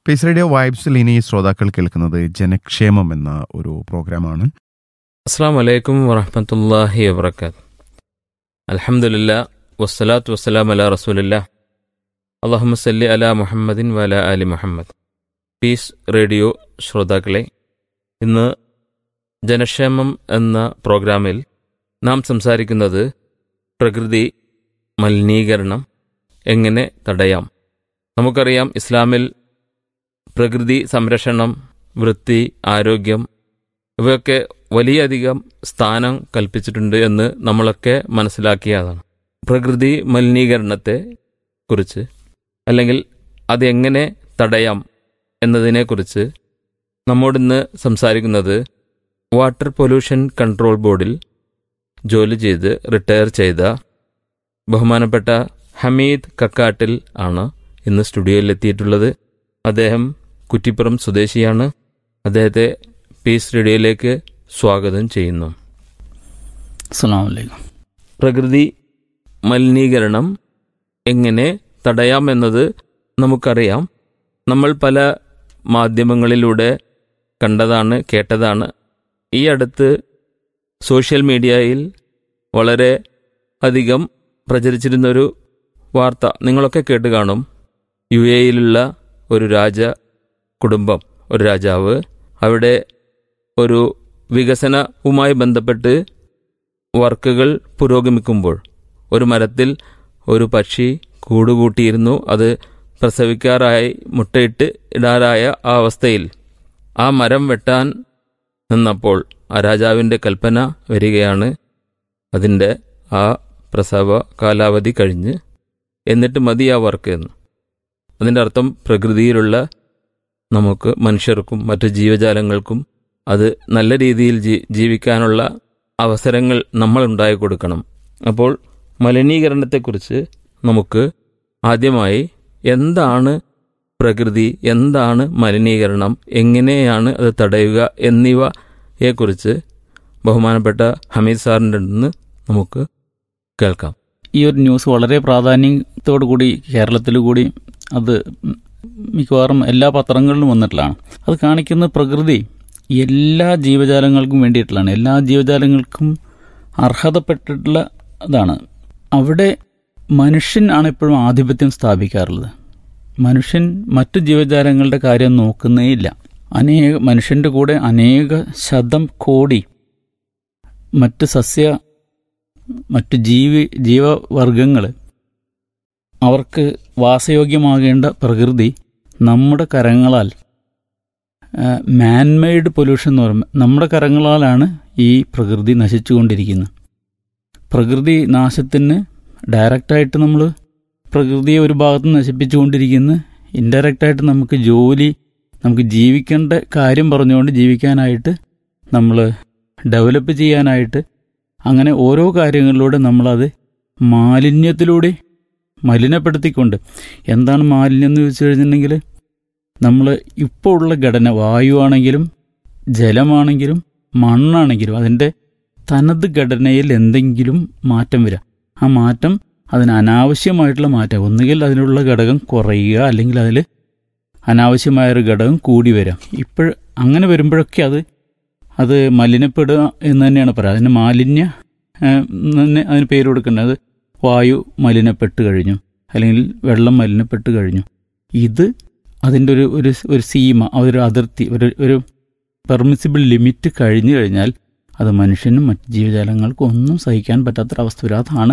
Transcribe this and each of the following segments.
Piece radio വൈബ്സിൽ ഇനി ശ്രോതാക്കൾ കേൾക്കുന്നത് ജനക്ഷേമം എന്ന ഒരു പ്രോഗ്രാമാണ് അസ്സാം വലൈക്കും വറഹമത്തല്ലാഹി വബർക്കാത്ത് അലഹമുല്ല വസ്സലാത്തു വസ്സലാം അല റസൂലില്ല അള്ളാഹുമ സല്ലി അല മുഹമ്മദിൻ വല അലി മുഹമ്മദ് പീസ് റേഡിയോ ശ്രോതാക്കളെ ഇന്ന് ജനക്ഷേമം എന്ന പ്രോഗ്രാമിൽ നാം സംസാരിക്കുന്നത് പ്രകൃതി മലിനീകരണം എങ്ങനെ തടയാം നമുക്കറിയാം ഇസ്ലാമിൽ പ്രകൃതി സംരക്ഷണം വൃത്തി ആരോഗ്യം ഇവയൊക്കെ വലിയധികം സ്ഥാനം കൽപ്പിച്ചിട്ടുണ്ട് എന്ന് നമ്മളൊക്കെ മനസ്സിലാക്കിയതാണ് പ്രകൃതി മലിനീകരണത്തെ കുറിച്ച് അല്ലെങ്കിൽ അതെങ്ങനെ തടയാം എന്നതിനെക്കുറിച്ച് നമ്മോടിന്ന് സംസാരിക്കുന്നത് വാട്ടർ പൊല്യൂഷൻ കൺട്രോൾ ബോർഡിൽ ജോലി ചെയ്ത് റിട്ടയർ ചെയ്ത ബഹുമാനപ്പെട്ട ഹമീദ് കക്കാട്ടിൽ ആണ് ഇന്ന് സ്റ്റുഡിയോയിൽ എത്തിയിട്ടുള്ളത് അദ്ദേഹം കുറ്റിപ്പുറം സ്വദേശിയാണ് അദ്ദേഹത്തെ പീസ് റേഡിയോയിലേക്ക് സ്വാഗതം ചെയ്യുന്നു അസ്സലാമലൈക്കും പ്രകൃതി മലിനീകരണം എങ്ങനെ തടയാമെന്നത് നമുക്കറിയാം നമ്മൾ പല മാധ്യമങ്ങളിലൂടെ കണ്ടതാണ് കേട്ടതാണ് ഈ അടുത്ത് സോഷ്യൽ മീഡിയയിൽ വളരെ അധികം പ്രചരിച്ചിരുന്നൊരു വാർത്ത നിങ്ങളൊക്കെ കേട്ട് കാണും യു എയിലുള്ള ഒരു രാജ കുടുംബം ഒരു രാജാവ് അവിടെ ഒരു വികസനവുമായി ബന്ധപ്പെട്ട് വർക്കുകൾ പുരോഗമിക്കുമ്പോൾ ഒരു മരത്തിൽ ഒരു പക്ഷി കൂടുകൂട്ടിയിരുന്നു അത് പ്രസവിക്കാറായി മുട്ടയിട്ട് ഇടാറായ ആ അവസ്ഥയിൽ ആ മരം വെട്ടാൻ നിന്നപ്പോൾ ആ രാജാവിൻ്റെ കൽപ്പന വരികയാണ് അതിൻ്റെ ആ പ്രസവ കാലാവധി കഴിഞ്ഞ് എന്നിട്ട് മതി ആ വർക്ക് എന്ന് അതിൻ്റെ അർത്ഥം പ്രകൃതിയിലുള്ള നമുക്ക് മനുഷ്യർക്കും മറ്റു ജീവജാലങ്ങൾക്കും അത് നല്ല രീതിയിൽ ജീ ജീവിക്കാനുള്ള അവസരങ്ങൾ നമ്മൾ ഉണ്ടാക്കി കൊടുക്കണം അപ്പോൾ മലിനീകരണത്തെക്കുറിച്ച് നമുക്ക് ആദ്യമായി എന്താണ് പ്രകൃതി എന്താണ് മലിനീകരണം എങ്ങനെയാണ് അത് തടയുക എന്നിവയെക്കുറിച്ച് ബഹുമാനപ്പെട്ട ഹമീദ് സാറിൻ്റെ നിന്ന് നമുക്ക് കേൾക്കാം ഈ ഒരു ന്യൂസ് വളരെ പ്രാധാന്യത്തോടു കൂടി കേരളത്തിൽ കൂടി അത് മിക്കവാറും എല്ലാ പത്രങ്ങളിലും വന്നിട്ടുള്ളതാണ് അത് കാണിക്കുന്ന പ്രകൃതി എല്ലാ ജീവജാലങ്ങൾക്കും വേണ്ടിയിട്ടുള്ളതാണ് എല്ലാ ജീവജാലങ്ങൾക്കും അർഹതപ്പെട്ടിട്ടുള്ള ഇതാണ് അവിടെ മനുഷ്യൻ ആണ് എപ്പോഴും ആധിപത്യം സ്ഥാപിക്കാറുള്ളത് മനുഷ്യൻ മറ്റു ജീവജാലങ്ങളുടെ കാര്യം നോക്കുന്നേയില്ല അനേക മനുഷ്യന്റെ കൂടെ അനേക ശതം കോടി മറ്റ് സസ്യ മറ്റു ജീവി ജീവവർഗങ്ങൾ അവർക്ക് വാസയോഗ്യമാകേണ്ട പ്രകൃതി നമ്മുടെ കരങ്ങളാൽ മാൻമെയ്ഡ് പൊല്യൂഷൻ എന്ന് പറയുമ്പോൾ നമ്മുടെ കരങ്ങളാലാണ് ഈ പ്രകൃതി നശിച്ചുകൊണ്ടിരിക്കുന്നത് പ്രകൃതി നാശത്തിന് ഡയറക്റ്റായിട്ട് നമ്മൾ പ്രകൃതിയെ ഒരു ഭാഗത്ത് നശിപ്പിച്ചുകൊണ്ടിരിക്കുന്നു ഇൻഡയറക്റ്റായിട്ട് നമുക്ക് ജോലി നമുക്ക് ജീവിക്കേണ്ട കാര്യം പറഞ്ഞുകൊണ്ട് ജീവിക്കാനായിട്ട് നമ്മൾ ഡെവലപ്പ് ചെയ്യാനായിട്ട് അങ്ങനെ ഓരോ കാര്യങ്ങളിലൂടെ നമ്മളത് മാലിന്യത്തിലൂടെ മലിനപ്പെടുത്തിക്കൊണ്ട് എന്താണ് മാലിന്യം എന്ന് ചോദിച്ചു കഴിഞ്ഞിട്ടുണ്ടെങ്കിൽ നമ്മൾ ഇപ്പോൾ ഉള്ള ഘടന വായുവാണെങ്കിലും ജലമാണെങ്കിലും മണ്ണാണെങ്കിലും അതിൻ്റെ തനത് ഘടനയിൽ എന്തെങ്കിലും മാറ്റം വരിക ആ മാറ്റം അതിന് അനാവശ്യമായിട്ടുള്ള മാറ്റം ഒന്നുകിൽ അതിനുള്ള ഘടകം കുറയുക അല്ലെങ്കിൽ അതിൽ അനാവശ്യമായൊരു ഘടകം കൂടി വരാം ഇപ്പോൾ അങ്ങനെ വരുമ്പോഴൊക്കെ അത് അത് മലിനപ്പെടുക എന്ന് തന്നെയാണ് പറയുക അതിന് മാലിന്യ തന്നെ അതിന് പേര് കൊടുക്കേണ്ടത് അത് വായു മലിനപ്പെട്ട് കഴിഞ്ഞു അല്ലെങ്കിൽ വെള്ളം മലിനപ്പെട്ട് കഴിഞ്ഞു ഇത് അതിൻ്റെ ഒരു ഒരു ഒരു സീമ ഒരു അതിർത്തി ഒരു ഒരു പെർമിസിബിൾ ലിമിറ്റ് കഴിഞ്ഞു കഴിഞ്ഞാൽ അത് മനുഷ്യനും മറ്റ് ജീവജാലങ്ങൾക്കും ഒന്നും സഹിക്കാൻ പറ്റാത്തൊരവസ്ഥ വരും അതാണ്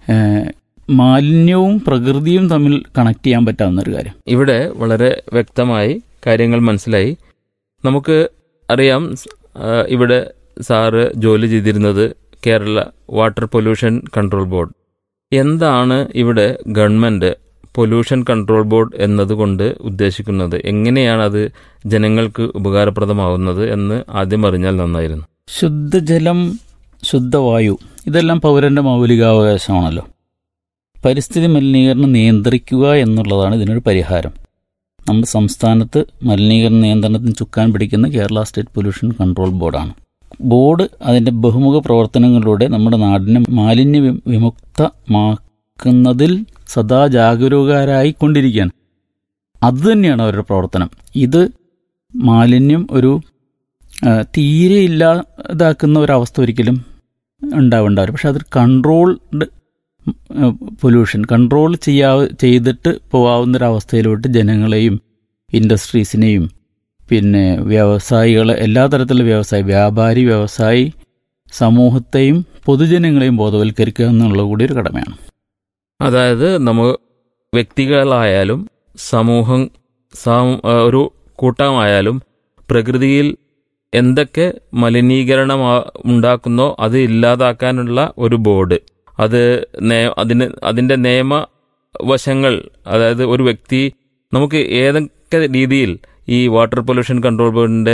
മാലിന്യവും പ്രകൃതിയും തമ്മിൽ കണക്ട് ചെയ്യാൻ പറ്റാവുന്ന ഒരു കാര്യം ഇവിടെ വളരെ വ്യക്തമായി കാര്യങ്ങൾ മനസ്സിലായി നമുക്ക് അറിയാം ഇവിടെ സാറ് ജോലി ചെയ്തിരുന്നത് Kerala water pollution control board എന്താണ് ഇവിടെ ഗവൺമെന്റ് പൊല്യൂഷൻ കൺട്രോൾ ബോർഡ് എന്നതുകൊണ്ട് ഉദ്ദേശിക്കുന്നത് എങ്ങനെയാണ് അത് ജനങ്ങൾക്ക് ഉപകാരപ്രദമാവുന്നത് എന്ന് ആദ്യം അറിഞ്ഞാൽ നന്നായിരുന്നു ശുദ്ധജലം ശുദ്ധവായു ഇതെല്ലാം പൗരന്റെ മൗലികാവകാശമാണല്ലോ പരിസ്ഥിതി മലിനീകരണം നിയന്ത്രിക്കുക എന്നുള്ളതാണ് ഇതിനൊരു പരിഹാരം നമ്മുടെ സംസ്ഥാനത്ത് മലിനീകരണ നിയന്ത്രണത്തിന് ചുക്കാൻ പിടിക്കുന്ന കേരള സ്റ്റേറ്റ് പൊല്യൂഷൻ കൺട്രോൾ ബോർഡാണ് ബോർഡ് അതിൻ്റെ ബഹുമുഖ പ്രവർത്തനങ്ങളിലൂടെ നമ്മുടെ നാടിനെ മാലിന്യ വിമുക്തമാക്കുന്നതിൽ സദാ ജാഗരൂകരായി കൊണ്ടിരിക്കുകയാണ് അത് തന്നെയാണ് അവരുടെ പ്രവർത്തനം ഇത് മാലിന്യം ഒരു ആ, തീരെ ഇല്ലാതാക്കുന്ന ഒരവസ്ഥ ഒരിക്കലും ഉണ്ടാവുണ്ടാവില്ല പക്ഷെ അതൊരു കൺട്രോൾഡ് പൊല്യൂഷൻ കൺട്രോൾ ചെയ്യാ ചെയ്തിട്ട് പോവാവുന്ന ഒരവസ്ഥയിലോട്ട് ജനങ്ങളെയും ഇൻഡസ്ട്രീസിനെയും പിന്നെ വ്യവസായികളെ എല്ലാ തരത്തിലുള്ള വ്യവസായി വ്യാപാരി വ്യവസായി സമൂഹത്തെയും പൊതുജനങ്ങളെയും ബോധവൽക്കരിക്കുക എന്നുള്ള കൂടി ഒരു കടമയാണ് അതായത് നമ്മ വ്യക്തികളായാലും സമൂഹം സാമൂ- ആ, ഒരു കൂട്ടമായാലും പ്രകൃതിയിൽ എന്തൊക്കെ മലിനീകരണം ആ- ഉണ്ടാക്കുന്നോ അത് ഇല്ലാതാക്കാനുള്ള ഒരു ബോർഡ് അത് നേ- അതിന് അതിൻ്റെ നിയമവശങ്ങൾ അതായത് ഒരു വ്യക്തി നമുക്ക് ഏതൊക്കെ രീതിയിൽ ഈ വാട്ടർ പൊല്യൂഷൻ കൺട്രോൾ ബോർഡിൻ്റെ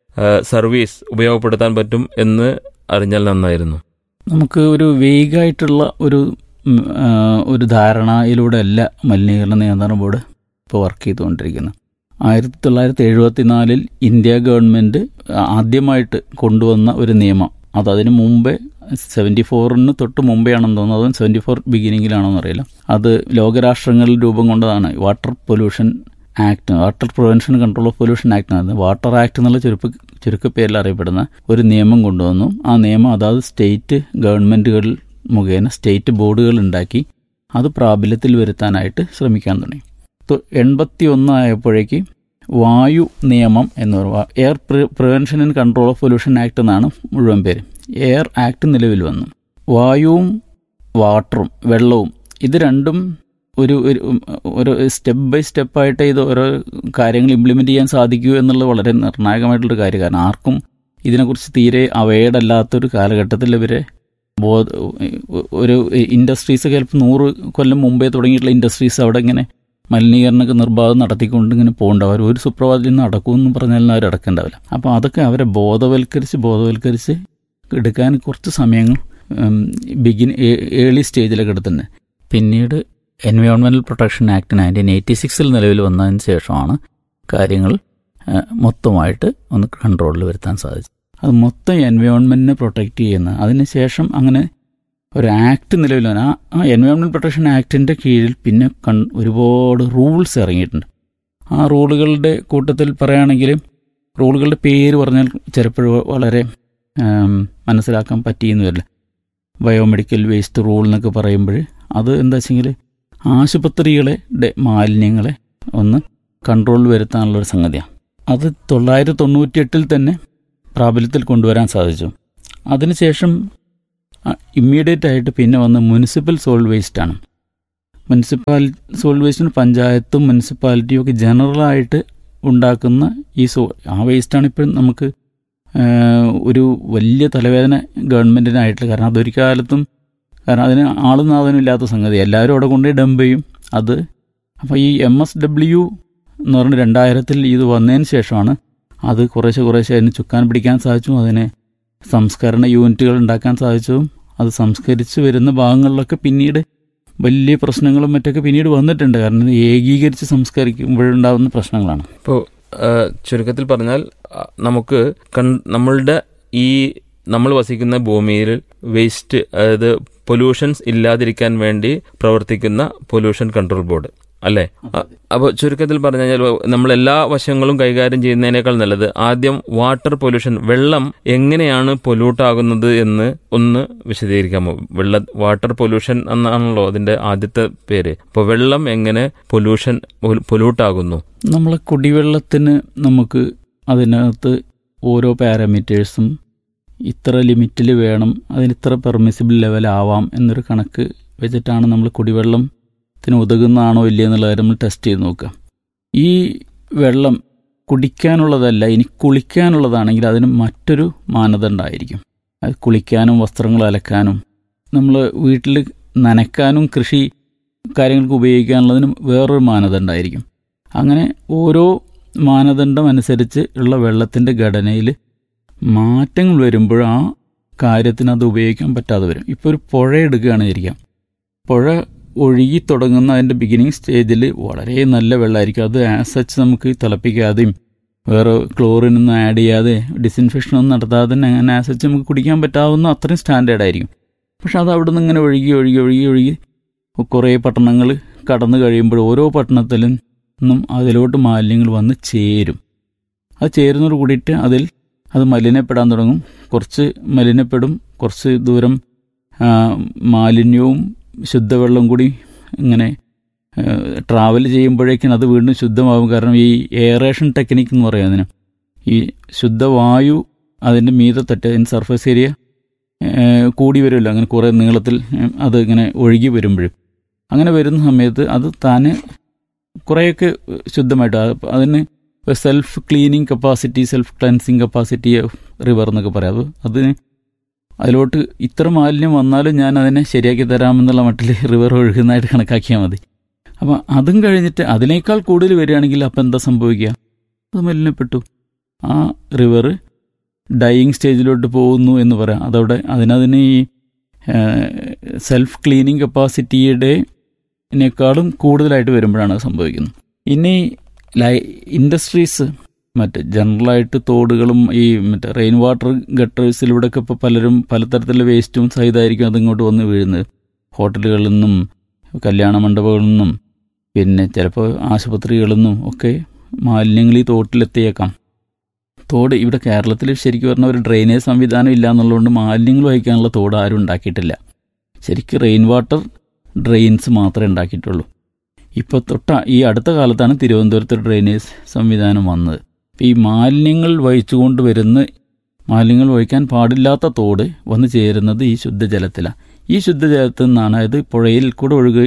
സർവീസ് ഉപയോഗപ്പെടുത്താൻ പറ്റും എന്ന് അറിഞ്ഞാൽ നന്നായിരുന്നു നമുക്ക് ഒരു വേഗമായിട്ടുള്ള ഒരു ഉം, ആ, ഒരു ധാരണയിലൂടെ അല്ല മലിനീകരണ നിയന്ത്രണ ബോർഡ് ഇപ്പോൾ വർക്ക് ചെയ്തുകൊണ്ടിരിക്കുന്നത് ആയിരത്തി തൊള്ളായിരത്തി എഴുപത്തിനാലിൽ ഇന്ത്യ ഗവൺമെൻറ് ആദ്യമായിട്ട് കൊണ്ടുവന്ന ഒരു നിയമം അത് അതിന് മുമ്പേ സെവൻറ്റി ഫോറിന് തൊട്ട് മുമ്പേ ആണെന്ന് തോന്നുന്നു അതും സെവൻറ്റി ഫോർ ബിഗിനിങ്ങിലാണോന്ന് അറിയില്ല അത് ലോകരാഷ്ട്രങ്ങളിൽ രൂപം കൊണ്ടതാണ് water pollution act water prevention control of pollution act ആണ് വാട്ടർ ആക്ട് എന്നുള്ള ചുരുക്ക ചുരുക്കപ്പേരിൽ അറിയപ്പെടുന്ന ഒരു നിയമം കൊണ്ടുവന്നു ആ നിയമം അതാത് സ്റ്റേറ്റ് ഗവൺമെൻറ്റുകൾ മുഖേന സ്റ്റേറ്റ് ബോർഡുകൾ ഉണ്ടാക്കി അത് പ്രാബല്യത്തിൽ വരുത്താനായിട്ട് ശ്രമിക്കാൻ തുടങ്ങി എൺപത്തി ഒന്നായപ്പോഴേക്ക് വായു നിയമം എന്ന് പറയുക air prevention and control of pollution act എന്നാണ് മുഴുവൻ പേര് എയർ ആക്ട് നിലവിൽ വന്നു വായുവും വാട്ടറും വെള്ളവും ഇത് രണ്ടും ഒരു ഒരു ഒരു സ്റ്റെപ്പ് ബൈ സ്റ്റെപ്പായിട്ട് ഇത് ഓരോ കാര്യങ്ങൾ ഇംപ്ലിമെൻ്റ് ചെയ്യാൻ സാധിക്കൂ എന്നുള്ളത് വളരെ നിർണായകമായിട്ടുള്ളൊരു കാര്യം കാരണം ആർക്കും ഇതിനെക്കുറിച്ച് തീരെ അവയർഡ് അല്ലാത്തൊരു കാലഘട്ടത്തിൽ ഇവരെ ബോധ ഒരു ഇൻഡസ്ട്രീസ് ചിലപ്പോൾ നൂറ് കൊല്ലം മുമ്പേ തുടങ്ങിയിട്ടുള്ള ഇൻഡസ്ട്രീസ് അവിടെ ഇങ്ങനെ മലിനീകരണമൊക്കെ നിർബാധം നടത്തിക്കൊണ്ട് ഇങ്ങനെ പോകണ്ടാവും അവർ ഒരു സുപ്രഭാതത്തിൽ നടക്കുമെന്ന് പറഞ്ഞാലും അവർ അടക്കണ്ടാവില്ല അപ്പോൾ അതൊക്കെ അവരെ ബോധവൽക്കരിച്ച് ബോധവൽക്കരിച്ച് എടുക്കാൻ കുറച്ച് സമയങ്ങൾ ബിഗിൻ ഏർലി സ്റ്റേജിലൊക്കെ എടുത്തിട്ടുണ്ട് പിന്നീട് environmental protection act nineteen eighty സിക്സിൽ നിലവിൽ വന്നതിന് ശേഷമാണ് കാര്യങ്ങൾ ആ, മൊത്തമായിട്ട് ഒന്ന് കൺട്രോളിൽ വരുത്താൻ സാധിച്ചത് അത് മൊത്തം എൻവയോൺമെൻറ്റിനെ പ്രൊട്ടക്റ്റ് ചെയ്യുന്ന അതിനുശേഷം അങ്ങനെ ഒരു ആക്ട് നിലവിൽ വന്നു ആ ആ എൻവയോൺമെൻറ്റ് പ്രൊട്ടക്ഷൻ ആക്ടിൻ്റെ കീഴിൽ പിന്നെ കൺ ഒരുപാട് റൂൾസ് ഇറങ്ങിയിട്ടുണ്ട് ആ റൂളുകളുടെ കൂട്ടത്തിൽ പറയുകയാണെങ്കിൽ റൂളുകളുടെ പേര് പറഞ്ഞാൽ ചിലപ്പോൾ വളരെ ആം, മനസ്സിലാക്കാൻ പറ്റിയെന്ന് വരില്ല ബയോമെഡിക്കൽ വേസ്റ്റ് റൂൾ എന്നൊക്കെ പറയുമ്പോൾ അത് എന്താ വെച്ചെങ്കിൽ ആശുപത്രികളെ ടെ മാലിന്യങ്ങളെ ഒന്ന് കൺട്രോൾ വരുത്താനുള്ളൊരു സംഗതിയാണ് അത് തൊള്ളായിരത്തി തൊണ്ണൂറ്റിയെട്ടിൽ തന്നെ പ്രാബല്യത്തിൽ കൊണ്ടുവരാൻ സാധിച്ചു അതിനുശേഷം ഇമ്മീഡിയറ്റ് ആയിട്ട് പിന്നെ വന്ന് മുനിസിപ്പൽ സോൾഡ് വേസ്റ്റ് ആണ് മുനിസിപ്പാൽ സോൾഡ് വേസ്റ്റിന് പഞ്ചായത്തും മുനിസിപ്പാലിറ്റിയും ഒക്കെ ജനറലായിട്ട് ഉണ്ടാക്കുന്ന ഈ സോ ആ വേസ്റ്റാണ് ഇപ്പോഴും നമുക്ക് ആ, ഒരു വലിയ തലവേദന ഗവൺമെൻറ്റിനായിട്ടുള്ള കാരണം അതൊരു കാലത്തും കാരണം അതിന് ആളും നാഥനും ഇല്ലാത്ത സംഗതി എല്ലാവരും അവിടെ കൊണ്ടുപോയി ഡംപ് ചെയ്യും അത് അപ്പോൾ ഈ എം എസ് ഡബ്ല്യു എന്ന് പറഞ്ഞ രണ്ടായിരത്തിൽ ഇത് വന്നതിന് ശേഷമാണ് അത് കുറേശ്ശെ കുറേശ്ശെ അതിന് ചുക്കാൻ പിടിക്കാൻ സാധിച്ചു അതിനെ സംസ്കരണ യൂണിറ്റുകൾ ഉണ്ടാക്കാൻ സാധിച്ചതും അത് സംസ്കരിച്ച് വരുന്ന ഭാഗങ്ങളിലൊക്കെ പിന്നീട് വലിയ പ്രശ്നങ്ങളും മറ്റൊക്കെ പിന്നീട് വന്നിട്ടുണ്ട് കാരണം ഇത് ഏകീകരിച്ച് സംസ്കരിക്കുമ്പോഴുണ്ടാകുന്ന പ്രശ്നങ്ങളാണ് ഇപ്പോൾ ചുരുക്കത്തിൽ പറഞ്ഞാൽ ആ, നമുക്ക് കൺ നമ്മളുടെ ഈ നമ്മൾ വസിക്കുന്ന ഭൂമിയിൽ വേസ്റ്റ് അതായത് പൊല്യൂഷൻസ് ഇല്ലാതിരിക്കാൻ വേണ്ടി പ്രവർത്തിക്കുന്ന പൊല്യൂഷൻ കൺട്രോൾ ബോർഡ് അല്ലേ അപ്പോൾ ചുരുക്കത്തിൽ പറഞ്ഞു കഴിഞ്ഞാൽ നമ്മൾ എല്ലാ വശങ്ങളും കൈകാര്യം ചെയ്യുന്നതിനേക്കാൾ നല്ലത് ആദ്യം വാട്ടർ പൊല്യൂഷൻ വെള്ളം എങ്ങനെയാണ് പൊല്യൂട്ട് ആകുന്നത് എന്ന് ഒന്ന് വിശദീകരിക്കാമോ വെള്ള വാട്ടർ പൊല്യൂഷൻ എന്നാണല്ലോ അതിന്റെ ആദ്യത്തെ പേര് അപ്പോൾ വെള്ളം എങ്ങനെ പൊല്യൂഷൻ പൊല്യൂട്ട് ആകുന്നു നമ്മളെ കുടിവെള്ളത്തിന് നമുക്ക് അതിനകത്ത് ഓരോ പാരാമീറ്റേഴ്സും ഇത്ര ലിമിറ്റിൽ വേണം അതിന് ഇത്ര പെർമിസിബിൾ ലെവലാവാം എന്നൊരു കണക്ക് വെച്ചിട്ടാണ് നമ്മൾ കുടിവെള്ളത്തിന് ഉതകുന്നതാണോ ഇല്ലയോ എന്നുള്ള കാര്യം നമ്മൾ ടെസ്റ്റ് ചെയ്ത് നോക്കുക ഈ വെള്ളം കുടിക്കാനുള്ളതല്ല ഇനി കുളിക്കാനുള്ളതാണെങ്കിൽ അതിന് മറ്റൊരു മാനദണ്ഡമായിരിക്കും അത് കുളിക്കാനും വസ്ത്രങ്ങൾ അലക്കാനും നമ്മൾ വീട്ടിൽ നനയ്ക്കാനും കൃഷി കാര്യങ്ങൾക്ക് ഉപയോഗിക്കാനുള്ളതിനും വേറൊരു മാനദണ്ഡമായിരിക്കും അങ്ങനെ ഓരോ മാനദണ്ഡം അനുസരിച്ച് ഉള്ള വെള്ളത്തിൻ്റെ ഘടനയിൽ മാറ്റങ്ങൾ വരുമ്പോൾ ആ കാര്യത്തിന് അത് ഉപയോഗിക്കാൻ പറ്റാതെ വരും ഇപ്പോൾ ഒരു പുഴ എടുക്കുകയാണ് ഇരിക്കാം പുഴ ഒഴുകി തുടങ്ങുന്ന അതിൻ്റെ ബിഗിനിങ് സ്റ്റേജിൽ വളരെ നല്ല വെള്ളമായിരിക്കും അത് ആസ് സച്ച് നമുക്ക് തിളപ്പിക്കാതെയും വേറെ ക്ലോറിൻ ഒന്നും ആഡ് ചെയ്യാതെ ഡിസിൻഫെക്ഷൻ ഒന്നും നടത്താതെ തന്നെ അങ്ങനെ ആസ് സച്ച് നമുക്ക് കുടിക്കാൻ പറ്റാവുന്ന അത്രയും സ്റ്റാൻഡേർഡ് ആയിരിക്കും പക്ഷെ അത് അവിടെ നിന്ന് ഇങ്ങനെ ഒഴുകി ഒഴുകി ഒഴുകി ഒഴുകി കുറേ പട്ടണങ്ങൾ കടന്നു കഴിയുമ്പോൾ ഓരോ പട്ടണത്തിലും നിന്നും അതിലോട്ട് മാലിന്യങ്ങൾ വന്ന് ചേരും അത് ചേരുന്നതോട് കൂടിയിട്ട് അതിൽ അത് മലിനപ്പെടാൻ തുടങ്ങും കുറച്ച് മലിനപ്പെടും കുറച്ച് ദൂരം ആ, മാലിന്യവും ശുദ്ധവെള്ളം കൂടി ഇങ്ങനെ ട്രാവൽ ചെയ്യുമ്പോഴേക്കും അത് വീണ്ടും ശുദ്ധമാകും കാരണം ഈ എയറേഷൻ ടെക്നിക്ക് എന്ന് പറയും അതിന് ഈ ശുദ്ധവായു അതിൻ്റെ മീതെ തട്ടി അതിന് സർഫസ് ഏരിയ കൂടി വരുമല്ലോ അങ്ങനെ കുറേ നീളത്തിൽ ഏഹ്, അത് ഇങ്ങനെ ഒഴുകി വരുമ്പോഴും അങ്ങനെ വരുന്ന സമയത്ത് അത് താന് കുറേയൊക്കെ ശുദ്ധമായിട്ട് അത് അതിന് self cleaning capacity self cleansing capacity river എന്നൊക്കെ പറയാം അത് അതിന് അതിലോട്ട് ഇത്ര മാലിന്യം വന്നാലും ഞാൻ അതിനെ ശരിയാക്കി തരാമെന്നുള്ള മട്ടിൽ റിവർ ഒഴുകുന്നതായിട്ട് കണക്കാക്കിയാൽ മതി അപ്പം അതും കഴിഞ്ഞിട്ട് അതിനേക്കാൾ കൂടുതൽ വരികയാണെങ്കിൽ അപ്പം എന്താ സംഭവിക്കുക അത് മലിനപ്പെട്ടു ആ റിവർ ഡൈയിങ് സ്റ്റേജിലോട്ട് പോകുന്നു എന്ന് പറയാം അതവിടെ അതിനതിന് ഈ സെൽഫ് ക്ലീനിങ് കപ്പാസിറ്റിയുടെ ിനേക്കാളും കൂടുതലായിട്ട് വരുമ്പോഴാണ് അത് സംഭവിക്കുന്നത് ഇനി ലൈ ഇൻഡസ്ട്രീസ് മറ്റ് ജനറലായിട്ട് തോടുകളും ഈ മറ്റേ റെയിൻ വാട്ടർ ഗട്ടേഴ്സിലൂടെയൊക്കെ ഇപ്പോൾ പലരും പലതരത്തിലുള്ള വേസ്റ്റും സഹിതമായിരിക്കും അതിങ്ങോട്ട് വന്ന് വീഴുന്നത് ഹോട്ടലുകളിൽ നിന്നും കല്യാണ മണ്ഡപങ്ങളിൽ നിന്നും പിന്നെ ചിലപ്പോൾ ആശുപത്രികളിൽ നിന്നും ഒക്കെ മാലിന്യങ്ങൾ ഈ തോട്ടിലെത്തിയേക്കാം തോട് ഇവിടെ കേരളത്തിൽ ശരിക്കും പറഞ്ഞാൽ ഒരു ഡ്രെയിനേജ് സംവിധാനം ഇല്ല എന്നുള്ളതുകൊണ്ട് മാലിന്യങ്ങൾ വഹിക്കാനുള്ള തോട് ആരും ഉണ്ടാക്കിയിട്ടില്ല ശരിക്കും റെയിൻ വാട്ടർ ഡ്രെയിൻസ് മാത്രമേ ഉണ്ടാക്കിയിട്ടുള്ളൂ ഇപ്പോൾ തൊട്ട ഈ അടുത്ത കാലത്താണ് തിരുവനന്തപുരത്ത് ഡ്രെയിനേജ് സംവിധാനം വന്നത് അപ്പോൾ ഈ മാലിന്യങ്ങൾ വഹിച്ചുകൊണ്ട് വരുന്ന മാലിന്യങ്ങൾ വഹിക്കാൻ പാടില്ലാത്ത തോട് വന്ന് ചേരുന്നത് ഈ ശുദ്ധജലത്തിലാണ് ഈ ശുദ്ധജലത്തിൽ നിന്നാണ് അതായത് പുഴയിൽ കൂടെ ഒഴുകി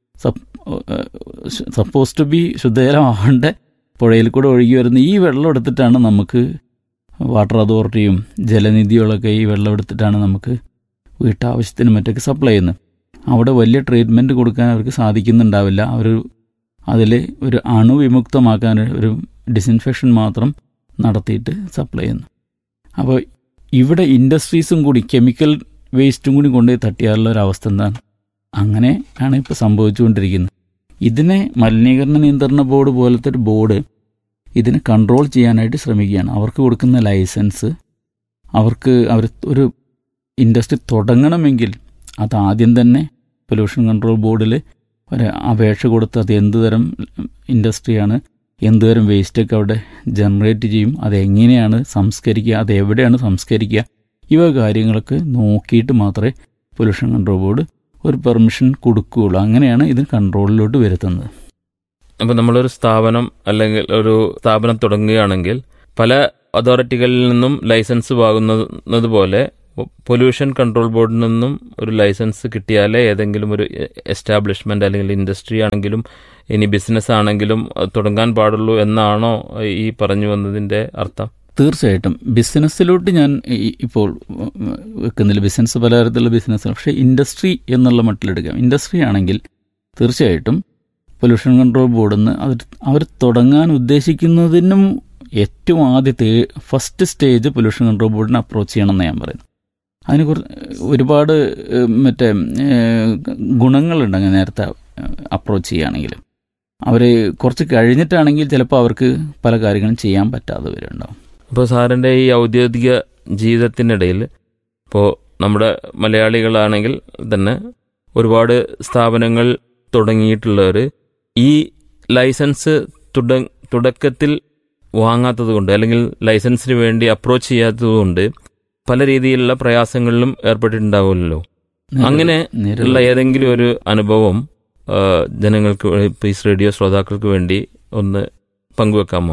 സപ്പോസ് ടു ബി ശുദ്ധജലം ആവേണ്ട പുഴയിൽ കൂടെ ഒഴുകി വരുന്ന ഈ വെള്ളം എടുത്തിട്ടാണ് നമുക്ക് വാട്ടർ അതോറിറ്റിയും ജലനിധികളൊക്കെ ഈ വെള്ളം എടുത്തിട്ടാണ് നമുക്ക് വീട്ടാവശ്യത്തിനും മറ്റൊക്കെ സപ്ലൈ ചെയ്യുന്നത് അവിടെ വലിയ ട്രീറ്റ്മെൻറ്റ് കൊടുക്കാൻ അവർക്ക് സാധിക്കുന്നുണ്ടാവില്ല അവർ അതിൽ ഒരു അണുവിമുക്തമാക്കാൻ ഒരു ഡിസിൻഫെക്ഷൻ മാത്രം നടത്തിയിട്ട് സപ്ലൈ ചെയ്യുന്നു അപ്പോൾ ഇവിടെ ഇൻഡസ്ട്രീസും കൂടി കെമിക്കൽ വേസ്റ്റും കൂടി കൊണ്ടുപോയി തട്ടിയാലുള്ള ഒരു അവസ്ഥ എന്താണ് അങ്ങനെ ആണ് ഇപ്പോൾ സംഭവിച്ചുകൊണ്ടിരിക്കുന്നത് ഇതിനെ മലിനീകരണ നിയന്ത്രണ ബോർഡ് പോലത്തെ ഒരു ബോർഡ് ഇതിനെ കൺട്രോൾ ചെയ്യാനായിട്ട് ശ്രമിക്കുകയാണ് അവർക്ക് കൊടുക്കുന്ന ലൈസൻസ് അവർക്ക് അവർ ഒരു ഇൻഡസ്ട്രി തുടങ്ങണമെങ്കിൽ അത് ആദ്യം തന്നെ പൊല്യൂഷൻ കൺട്രോൾ ബോർഡിൽ ഒരു അപേക്ഷ കൊടുത്ത് അത് എന്ത് തരം ഇൻഡസ്ട്രിയാണ് എന്ത് തരം വേസ്റ്റൊക്കെ അവിടെ ജനറേറ്റ് ചെയ്യും അതെങ്ങനെയാണ് സംസ്കരിക്കുക അത് എവിടെയാണ് സംസ്കരിക്കുക ഇവ കാര്യങ്ങളൊക്കെ നോക്കിയിട്ട് മാത്രമേ പൊല്യൂഷൻ കൺട്രോൾ ബോർഡ് ഒരു പെർമിഷൻ കൊടുക്കുകയുള്ളൂ അങ്ങനെയാണ് ഇത് കൺട്രോളിലോട്ട് വരുത്തുന്നത് അപ്പോൾ നമ്മളൊരു സ്ഥാപനം അല്ലെങ്കിൽ ഒരു സ്ഥാപനം തുടങ്ങുകയാണെങ്കിൽ പല അതോറിറ്റികളിൽ നിന്നും ലൈസൻസ് വാങ്ങുന്നത് പോലെ പൊല്യൂഷൻ കൺട്രോൾ ബോർഡിൽ നിന്നും ഒരു ലൈസൻസ് കിട്ടിയാലേ ഏതെങ്കിലും ഒരു എസ്റ്റാബ്ലിഷ്മെന്റ് അല്ലെങ്കിൽ ഇൻഡസ്ട്രി ആണെങ്കിലും ഇനി ബിസിനസ് ആണെങ്കിലും അത് തുടങ്ങാൻ പാടുള്ളൂ എന്നാണോ ഈ പറഞ്ഞു വന്നതിന്റെ അർത്ഥം തീർച്ചയായിട്ടും ബിസിനസ്സിലോട്ട് ഞാൻ ഈ- ഇപ്പോൾ വെക്കുന്നില്ല ബിസിനസ് പലതരത്തിലുള്ള ബിസിനസ് പക്ഷേ ഇൻഡസ്ട്രി എന്നുള്ള മട്ടിലെടുക്കാം ഇൻഡസ്ട്രി ആണെങ്കിൽ തീർച്ചയായിട്ടും പൊല്യൂഷൻ കൺട്രോൾ ബോർഡിൽ നിന്ന് അവർ അവർ തുടങ്ങാൻ ഉദ്ദേശിക്കുന്നതിനും ഏറ്റവും ആദ്യത്തെ ഫസ്റ്റ് സ്റ്റേജ് പൊല്യൂഷൻ കൺട്രോൾ ബോർഡിനെ അപ്രോച്ച് ചെയ്യണമെന്ന് ഞാൻ പറയുന്നു അതിന് കുറ ഒരുപാട് ഏഹ്, മറ്റേ ഏഹ്, ഗുണങ്ങളുണ്ട് അങ്ങനെ നേരത്തെ അപ്രോച്ച് ചെയ്യുകയാണെങ്കിൽ അവർ കുറച്ച് കഴിഞ്ഞിട്ടാണെങ്കിൽ ചിലപ്പോൾ അവർക്ക് പല കാര്യങ്ങളും ചെയ്യാൻ പറ്റാതെ വരുന്നുണ്ടാവും അപ്പോൾ സാറിന്റെ ഈ ഔദ്യോഗിക ജീവിതത്തിനിടയിൽ ഇപ്പോൾ നമ്മുടെ മലയാളികളാണെങ്കിൽ തന്നെ ഒരുപാട് സ്ഥാപനങ്ങൾ തുടങ്ങിയിട്ടുള്ളവർ ഈ ലൈസൻസ് തുട തുടക്കത്തിൽ വാങ്ങാത്തത് കൊണ്ട് അല്ലെങ്കിൽ ലൈസൻസിന് വേണ്ടി അപ്രോച്ച് ചെയ്യാത്തത് കൊണ്ട് പല രീതിയിലുള്ള പ്രയാസങ്ങളിലും ഏർപ്പെട്ടിട്ടുണ്ടാവുമല്ലോ അങ്ങനെ നിരവധി- ഉള്ള ഏതെങ്കിലും ഒരു അനുഭവം ആ, ജനങ്ങൾക്ക് വേ- പീസ് റേഡിയോ ശ്രോതാക്കൾക്ക് വേണ്ടി ഒന്ന് പങ്കുവെക്കാമോ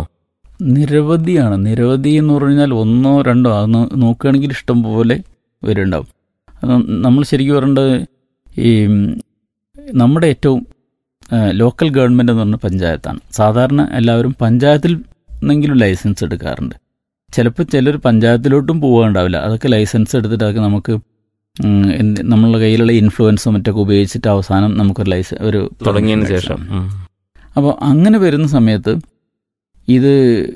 നിരവധിയാണ് നിരവധി എന്ന് പറഞ്ഞാൽ ഒന്നോ രണ്ടോ അത് നോ- നോക്കുകയാണെങ്കിൽ ഇഷ്ടം പോലെ വരുന്നുണ്ടാവും അത് നമ്മൾ ശരിക്കും പറയേണ്ടത് ഈ ഉം, നമ്മുടെ ഏറ്റവും ആ, ലോക്കൽ ഗവൺമെൻറ് എന്ന് പറഞ്ഞ പഞ്ചായത്താണ് സാധാരണ എല്ലാവരും പഞ്ചായത്തിൽ നിന്നെങ്കിലും ലൈസൻസ് എടുക്കാറുണ്ട് ചിലപ്പോൾ ചിലർ പഞ്ചായത്തിലോട്ടും പോകാണ്ടാവില്ല അതൊക്കെ ലൈസൻസ് എടുത്തിട്ട് അതൊക്കെ നമുക്ക് ഉം, എന്ത് നമ്മളുടെ കയ്യിലുള്ള ഇൻഫ്ലുവൻസോ മറ്റൊക്കെ ഉപയോഗിച്ചിട്ട് അവസാനം നമുക്കൊരു ലൈസൻസ് ഒരു തുടങ്ങിയതിന് permission ശേഷം ലൈസൻസ്. ഉം. അപ്പോൾ അങ്ങനെ വരുന്ന സമയത്ത് ഇത്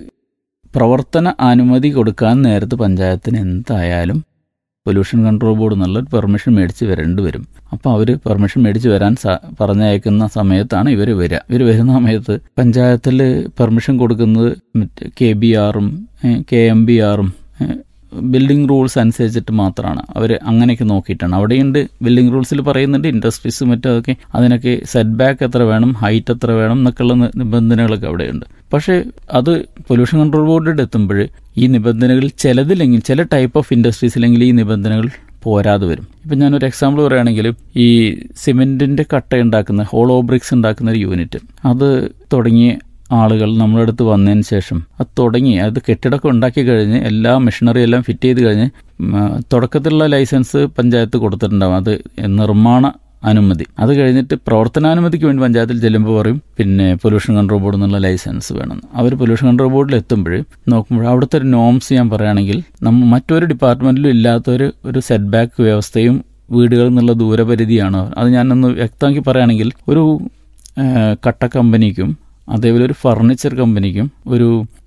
പ്രവർത്തന അനുമതി കൊടുക്കാൻ നേരത്ത് പഞ്ചായത്തിന് എന്തായാലും പൊല്യൂഷൻ കൺട്രോൾ ബോർഡ് എന്നുള്ള പെർമിഷൻ മേടിച്ച് വരേണ്ടി വരും അപ്പോൾ അവർ പെർമിഷൻ മേടിച്ച് വരാൻ സ- പറഞ്ഞയക്കുന്ന സമയത്താണ് ഇവർ വരിക ഇവർ വരുന്ന സമയത്ത് പഞ്ചായത്തിൽ പെർമിഷൻ കൊടുക്കുന്നത് മറ്റ് കെ ബി ആറും കെ എം ബി ആറും ബിൽഡിംഗ് റൂൾസ് അനുസരിച്ചിട്ട് മാത്രമാണ് അവർ അങ്ങനെയൊക്കെ നോക്കിയിട്ടാണ് അവിടെയുണ്ട് ബിൽഡിംഗ് റൂൾസിൽ പറയുന്നുണ്ട് ഇൻഡസ്ട്രീസ് മറ്റും അതൊക്കെ അതിനൊക്കെ സെറ്റ് ബാക്ക് എത്ര വേണം ഹൈറ്റ് എത്ര വേണം എന്നൊക്കെയുള്ള നി- നിബന്ധനകളൊക്കെ അവിടെയുണ്ട് പക്ഷേ അത് പൊല്യൂഷൻ കൺട്രോൾ ബോർഡിൽ എത്തുമ്പോൾ ഈ നിബന്ധനകളിൽ ചിലതിലെങ്കിൽ ചില ടൈപ്പ് ഓഫ് ഇൻഡസ്ട്രീസിലെങ്കിൽ ഈ നിബന്ധനകൾ പോരാതെ വരും ഇപ്പം ഞാനൊരു എക്സാമ്പിൾ പറയുകയാണെങ്കിൽ ഈ സിമെന്റിന്റെ കട്ട ഉണ്ടാക്കുന്ന ഹോളോ ബ്രിക്സ് ഉണ്ടാക്കുന്ന ഒരു യൂണിറ്റ് അത് തുടങ്ങിയ ആളുകൾ നമ്മുടെ അടുത്ത് വന്നതിന് ശേഷം അത് തുടങ്ങി അത് കെട്ടിടമൊക്കെ ഉണ്ടാക്കി കഴിഞ്ഞ് എല്ലാ മെഷീനറി എല്ലാം ഫിറ്റ് ചെയ്ത് കഴിഞ്ഞ് ഉം, ആ, തുടക്കത്തിലുള്ള ലൈസൻസ് പഞ്ചായത്ത് കൊടുത്തിട്ടുണ്ടാവും അത് നിർമ്മാണ അനുമതി അത് കഴിഞ്ഞിട്ട് പ്രവർത്തനാനുമതിക്ക് വേണ്ടി പഞ്ചായത്തിൽ ചെല്ലുമ്പോൾ പറയും പിന്നെ പൊല്യൂഷൻ കൺട്രോൾ ബോർഡ് എന്നുള്ള ലൈസൻസ് വേണം അവർ പൊല്യൂഷൻ കൺട്രോൾ ബോർഡിൽ എത്തുമ്പോൾ നോക്കുമ്പോൾ അവിടുത്തെ ഒരു നോംസ് ഞാൻ പറയുകയാണെങ്കിൽ നമ്മ മറ്റൊരു ഡിപ്പാർട്ട്മെന്റിലും ഇല്ലാത്തൊരു ഒരു സെറ്റ് ബാക്ക് വ്യവസ്ഥയും വീടുകളിൽ നിന്നുള്ള ദൂരപരിധിയാണ് അത് ഞാനൊന്ന് വ്യക്തമാക്കി പറയുകയാണെങ്കിൽ ഒരു ആ, കട്ട കമ്പനിക്കും അതേപോലെ ഒരു ഫർണിച്ചർ കമ്പനിക്കും ഒരു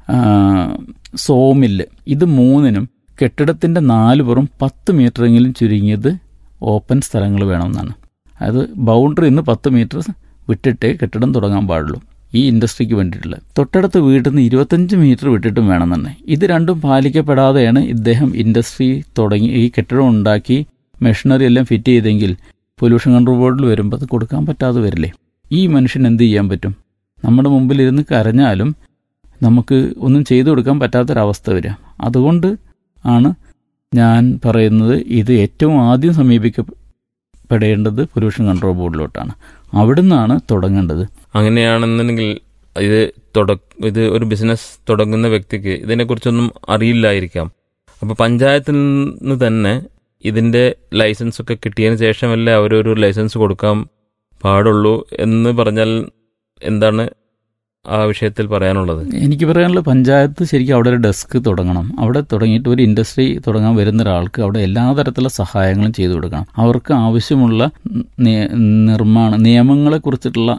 സോമില്ല് ഇത് മൂന്നിനും കെട്ടിടത്തിന്റെ നാല് പുറം പത്ത് മീറ്ററെങ്കിലും ചുരുങ്ങിയത് ഓപ്പൻ സ്ഥലങ്ങൾ വേണമെന്നാണ് അത് ബൗണ്ടറി നിന്ന് പത്ത് മീറ്റർ വിട്ടിട്ടേ കെട്ടിടം തുടങ്ങാൻ പാടുള്ളൂ ഈ ഇൻഡസ്ട്രിക്ക് വേണ്ടിയിട്ടുള്ള തൊട്ടടുത്ത വീട്ടിൽ നിന്ന് ഇരുപത്തഞ്ച് മീറ്റർ വിട്ടിട്ടും വേണം തന്നെ ഇത് രണ്ടും പാലിക്കപ്പെടാതെയാണ് ഇദ്ദേഹം ഇൻഡസ്ട്രി തുടങ്ങി ഈ കെട്ടിടം ഉണ്ടാക്കി മെഷീനറി എല്ലാം ഫിറ്റ് ചെയ്തെങ്കിൽ പൊല്യൂഷൻ കൺട്രോൾ ബോർഡിൽ വരുമ്പോൾ അത് കൊടുക്കാൻ പറ്റാതെ വരില്ലേ ഈ മനുഷ്യൻ എന്ത് ചെയ്യാൻ പറ്റും നമ്മുടെ മുമ്പിൽ ഇരുന്ന് കരഞ്ഞാലും നമുക്ക് ഒന്നും ചെയ്തു കൊടുക്കാൻ പറ്റാത്തൊരവസ്ഥ വരിക അതുകൊണ്ട് ആണ് ഞാൻ പറയുന്നത് ഇത് ഏറ്റവും ആദ്യം സമീപിക്കപ്പെടേണ്ടത് പൊല്യൂഷൻ കൺട്രോൾ ബോർഡിലോട്ടാണ് അവിടുന്നാണ് തുടങ്ങേണ്ടത് അങ്ങനെയാണെന്നുണ്ടെങ്കിൽ ഇത് തുട ഇത് ഒരു ബിസിനസ് തുടങ്ങുന്ന വ്യക്തിക്ക് ഇതിനെക്കുറിച്ചൊന്നും അറിയില്ലായിരിക്കാം അപ്പോൾ പഞ്ചായത്തിൽ നിന്ന് തന്നെ ഇതിന്റെ ലൈസൻസ് ഒക്കെ കിട്ടിയതിന് ശേഷമല്ലേ അവരൊരു ലൈസൻസ് കൊടുക്കാൻ പാടുള്ളൂ എന്ന് പറഞ്ഞാൽ എന്താണ് ആ വിഷയത്തിൽ പറയാനുള്ളത് എനിക്ക് പറയാനുള്ള പഞ്ചായത്ത് ശരിക്കും അവിടെ ഒരു ഡെസ്ക് തുടങ്ങണം അവിടെ തുടങ്ങിയിട്ട് ഒരു ഇൻഡസ്ട്രി തുടങ്ങാൻ വരുന്ന ഒരാൾക്ക് അവിടെ എല്ലാ തരത്തിലുള്ള സഹായങ്ങളും ചെയ്തു കൊടുക്കണം അവർക്ക് ആവശ്യമുള്ള നി- നിർമ്മാണ നിയമങ്ങളെ കുറിച്ചിട്ടുള്ള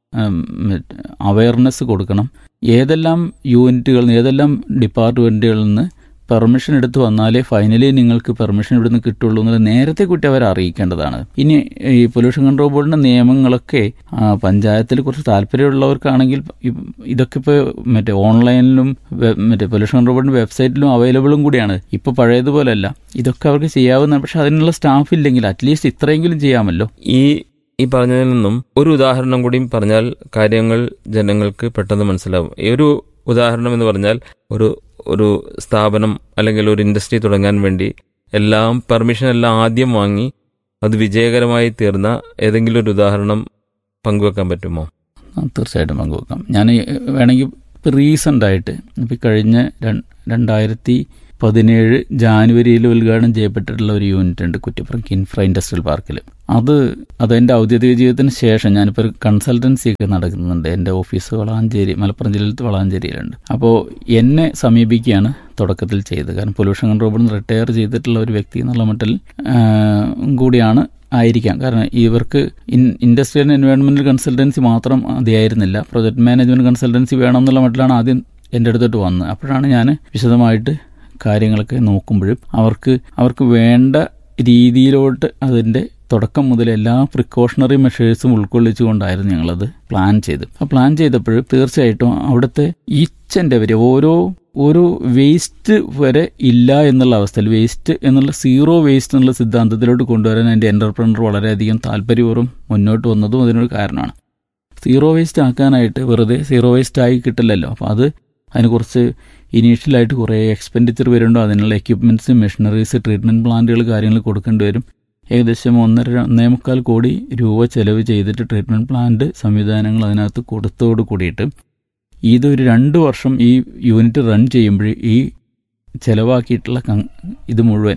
അവയർനെസ് കൊടുക്കണം ഏതെല്ലാം യൂണിറ്റുകളിൽ നിന്ന് ഏതെല്ലാം ഡിപ്പാർട്ട്മെന്റുകളിൽ നിന്ന് പെർമിഷൻ എടുത്ത് വന്നാലേ ഫൈനലി നിങ്ങൾക്ക് പെർമിഷൻ ഇവിടുന്ന് കിട്ടുള്ളൂ എന്നുള്ളത് നേരത്തെ കൂട്ടി അവരെ അറിയിക്കേണ്ടതാണ് ഇനി ഈ പൊല്യൂഷൻ കൺട്രോൾ ബോർഡിന്റെ നിയമങ്ങളൊക്കെ ആ, പഞ്ചായത്തിൽ കുറച്ച് താല്പര്യമുള്ളവർക്കാണെങ്കിൽ ഇ- ഇതൊക്കെ ഇപ്പോൾ മറ്റേ ഓൺലൈനിലും വെ- മറ്റേ പൊല്യൂഷൻ കൺട്രോൾ ബോർഡിന്റെ വെബ്സൈറ്റിലും അവൈലബിളും കൂടിയാണ് ഇപ്പോൾ പഴയതുപോലെയല്ല ഇതൊക്കെ അവർക്ക് ചെയ്യാവുന്നതാണ് പക്ഷെ അതിനുള്ള സ്റ്റാഫ് ഇല്ലെങ്കിൽ അറ്റ്ലീസ്റ്റ് ഇത്രയെങ്കിലും ചെയ്യാമല്ലോ ഈ ഈ പറഞ്ഞതിൽ നിന്നും ഒരു ഉദാഹരണം കൂടിയും പറഞ്ഞാൽ കാര്യങ്ങൾ ജനങ്ങൾക്ക് പെട്ടെന്ന് മനസ്സിലാവും ഈ ഒരു ഉദാഹരണം എന്ന് പറഞ്ഞാൽ ഒരു ഒരു സ്ഥാപനം അല്ലെങ്കിൽ ഒരു ഇൻഡസ്ട്രി തുടങ്ങാൻ വേണ്ടി എല്ലാം പെർമിഷൻ എല്ലാം ആദ്യം വാങ്ങി അത് വിജയകരമായി തീർന്ന ഏതെങ്കിലും ഒരു ഉദാഹരണം പങ്കുവെക്കാൻ പറ്റുമോ ആ, തീർച്ചയായിട്ടും പങ്കുവെക്കാം ഞാൻ വേണമെങ്കിൽ ഇപ്പം റീസെൻ്റ് ആയിട്ട് ഇപ്പം കഴിഞ്ഞ രൺ- രണ്ടായിരത്തി പതിനേഴ് ജാനുവരിയിൽ ഉദ്ഘാടനം ചെയ്യപ്പെട്ടിട്ടുള്ള ഒരു യൂണിറ്റ് ഉണ്ട് കുറ്റിപ്പുറം ഇൻഫ്ര ഇൻഡസ്ട്രിയൽ പാർക്കിൽ അത് അതെൻ്റെ ഔദ്യോഗിക ജീവിതത്തിന് ശേഷം ഞാനിപ്പോൾ ഒരു കൺസൾട്ടൻസി ഒക്കെ നടക്കുന്നുണ്ട് എൻ്റെ ഓഫീസ് വളാഞ്ചേരി മലപ്പുറം ജില്ലയിൽ വളാഞ്ചേരിയിലുണ്ട് അപ്പോൾ എന്നെ സമീപിക്കുകയാണ് തുടക്കത്തിൽ ചെയ്തത് കാരണം പൊല്യൂഷൻ കൺട്രോൾ ബോർഡിൽ നിന്ന് റിട്ടയർ ചെയ്തിട്ടുള്ള ഒരു വ്യക്തി എന്നുള്ള മട്ടിൽ ആ, കൂടിയാണ് ആയിരിക്കാം കാരണം ഇവർക്ക് ഇൻ ഇൻഡസ്ട്രിയൽ ആൻഡ് എൻവയോൺമെന്റൽ കൺസൾട്ടൻസി മാത്രം മതിയായിരുന്നില്ല പ്രൊജക്ട് മാനേജ്മെന്റ് കൺസൾട്ടൻസി വേണമെന്നുള്ള മട്ടിലാണ് ആദ്യം എൻ്റെ അടുത്തോട്ട് വന്നത് അപ്പോഴാണ് ഞാൻ വിശദമായിട്ട് കാര്യങ്ങളൊക്കെ നോക്കുമ്പോഴും അവർക്ക് അവർക്ക് വേണ്ട രീതിയിലോട്ട് അതിൻ്റെ തുടക്കം മുതൽ എല്ലാ പ്രിക്കോഷണറി മെഷേഴ്സും ഉൾക്കൊള്ളിച്ചുകൊണ്ടായിരുന്നു ഞങ്ങളത് പ്ലാൻ ചെയ്ത് ആ പ്ലാൻ ചെയ്തപ്പോൾ തീർച്ചയായിട്ടും അവിടുത്തെ ഈച്ച് ആൻഡ് എവരി ഓരോ ഓരോ വേസ്റ്റ് വരെ ഇല്ല എന്നുള്ള അവസ്ഥയിൽ വേസ്റ്റ് എന്നുള്ള സീറോ വേസ്റ്റ് എന്നുള്ള സിദ്ധാന്തത്തിലോട്ട് കൊണ്ടുവരാൻ എൻ്റെ എന്റർപ്രണർ വളരെയധികം താല്പര്യപൂർവ്വം മുന്നോട്ട് വന്നതും അതിനൊരു കാരണമാണ് സീറോ വേസ്റ്റ് ആക്കാനായിട്ട് വെറുതെ സീറോ വേസ്റ്റ് ആയി കിട്ടില്ലല്ലോ അപ്പോൾ അത് അതിന് കുറച്ച് ഇനീഷ്യലായിട്ട് കുറേ എക്സ്പെൻഡിച്ചർ വരുന്നുണ്ടോ അതിനുള്ള എക്യുപ്മെൻറ്റ്സ് മെഷീനറീസ് ട്രീറ്റ്മെൻറ്റ് പ്ലാന്റുകൾ കാര്യങ്ങൾ കൊടുക്കേണ്ടി വരും ഏകദേശം ഒന്നര ഒന്നേ മുക്കാൽ കോടി രൂപ ചെലവ് ചെയ്തിട്ട് ട്രീറ്റ്മെൻറ്റ് പ്ലാന്റ് സംവിധാനങ്ങൾ അതിനകത്ത് കൊടുത്തോട് കൂടിയിട്ട് ഇതൊരു രണ്ട് വർഷം ഈ യൂണിറ്റ് റൺ ചെയ്യുമ്പോൾ ഈ ചിലവാക്കിയിട്ടുള്ള കം- ഇത് മുഴുവൻ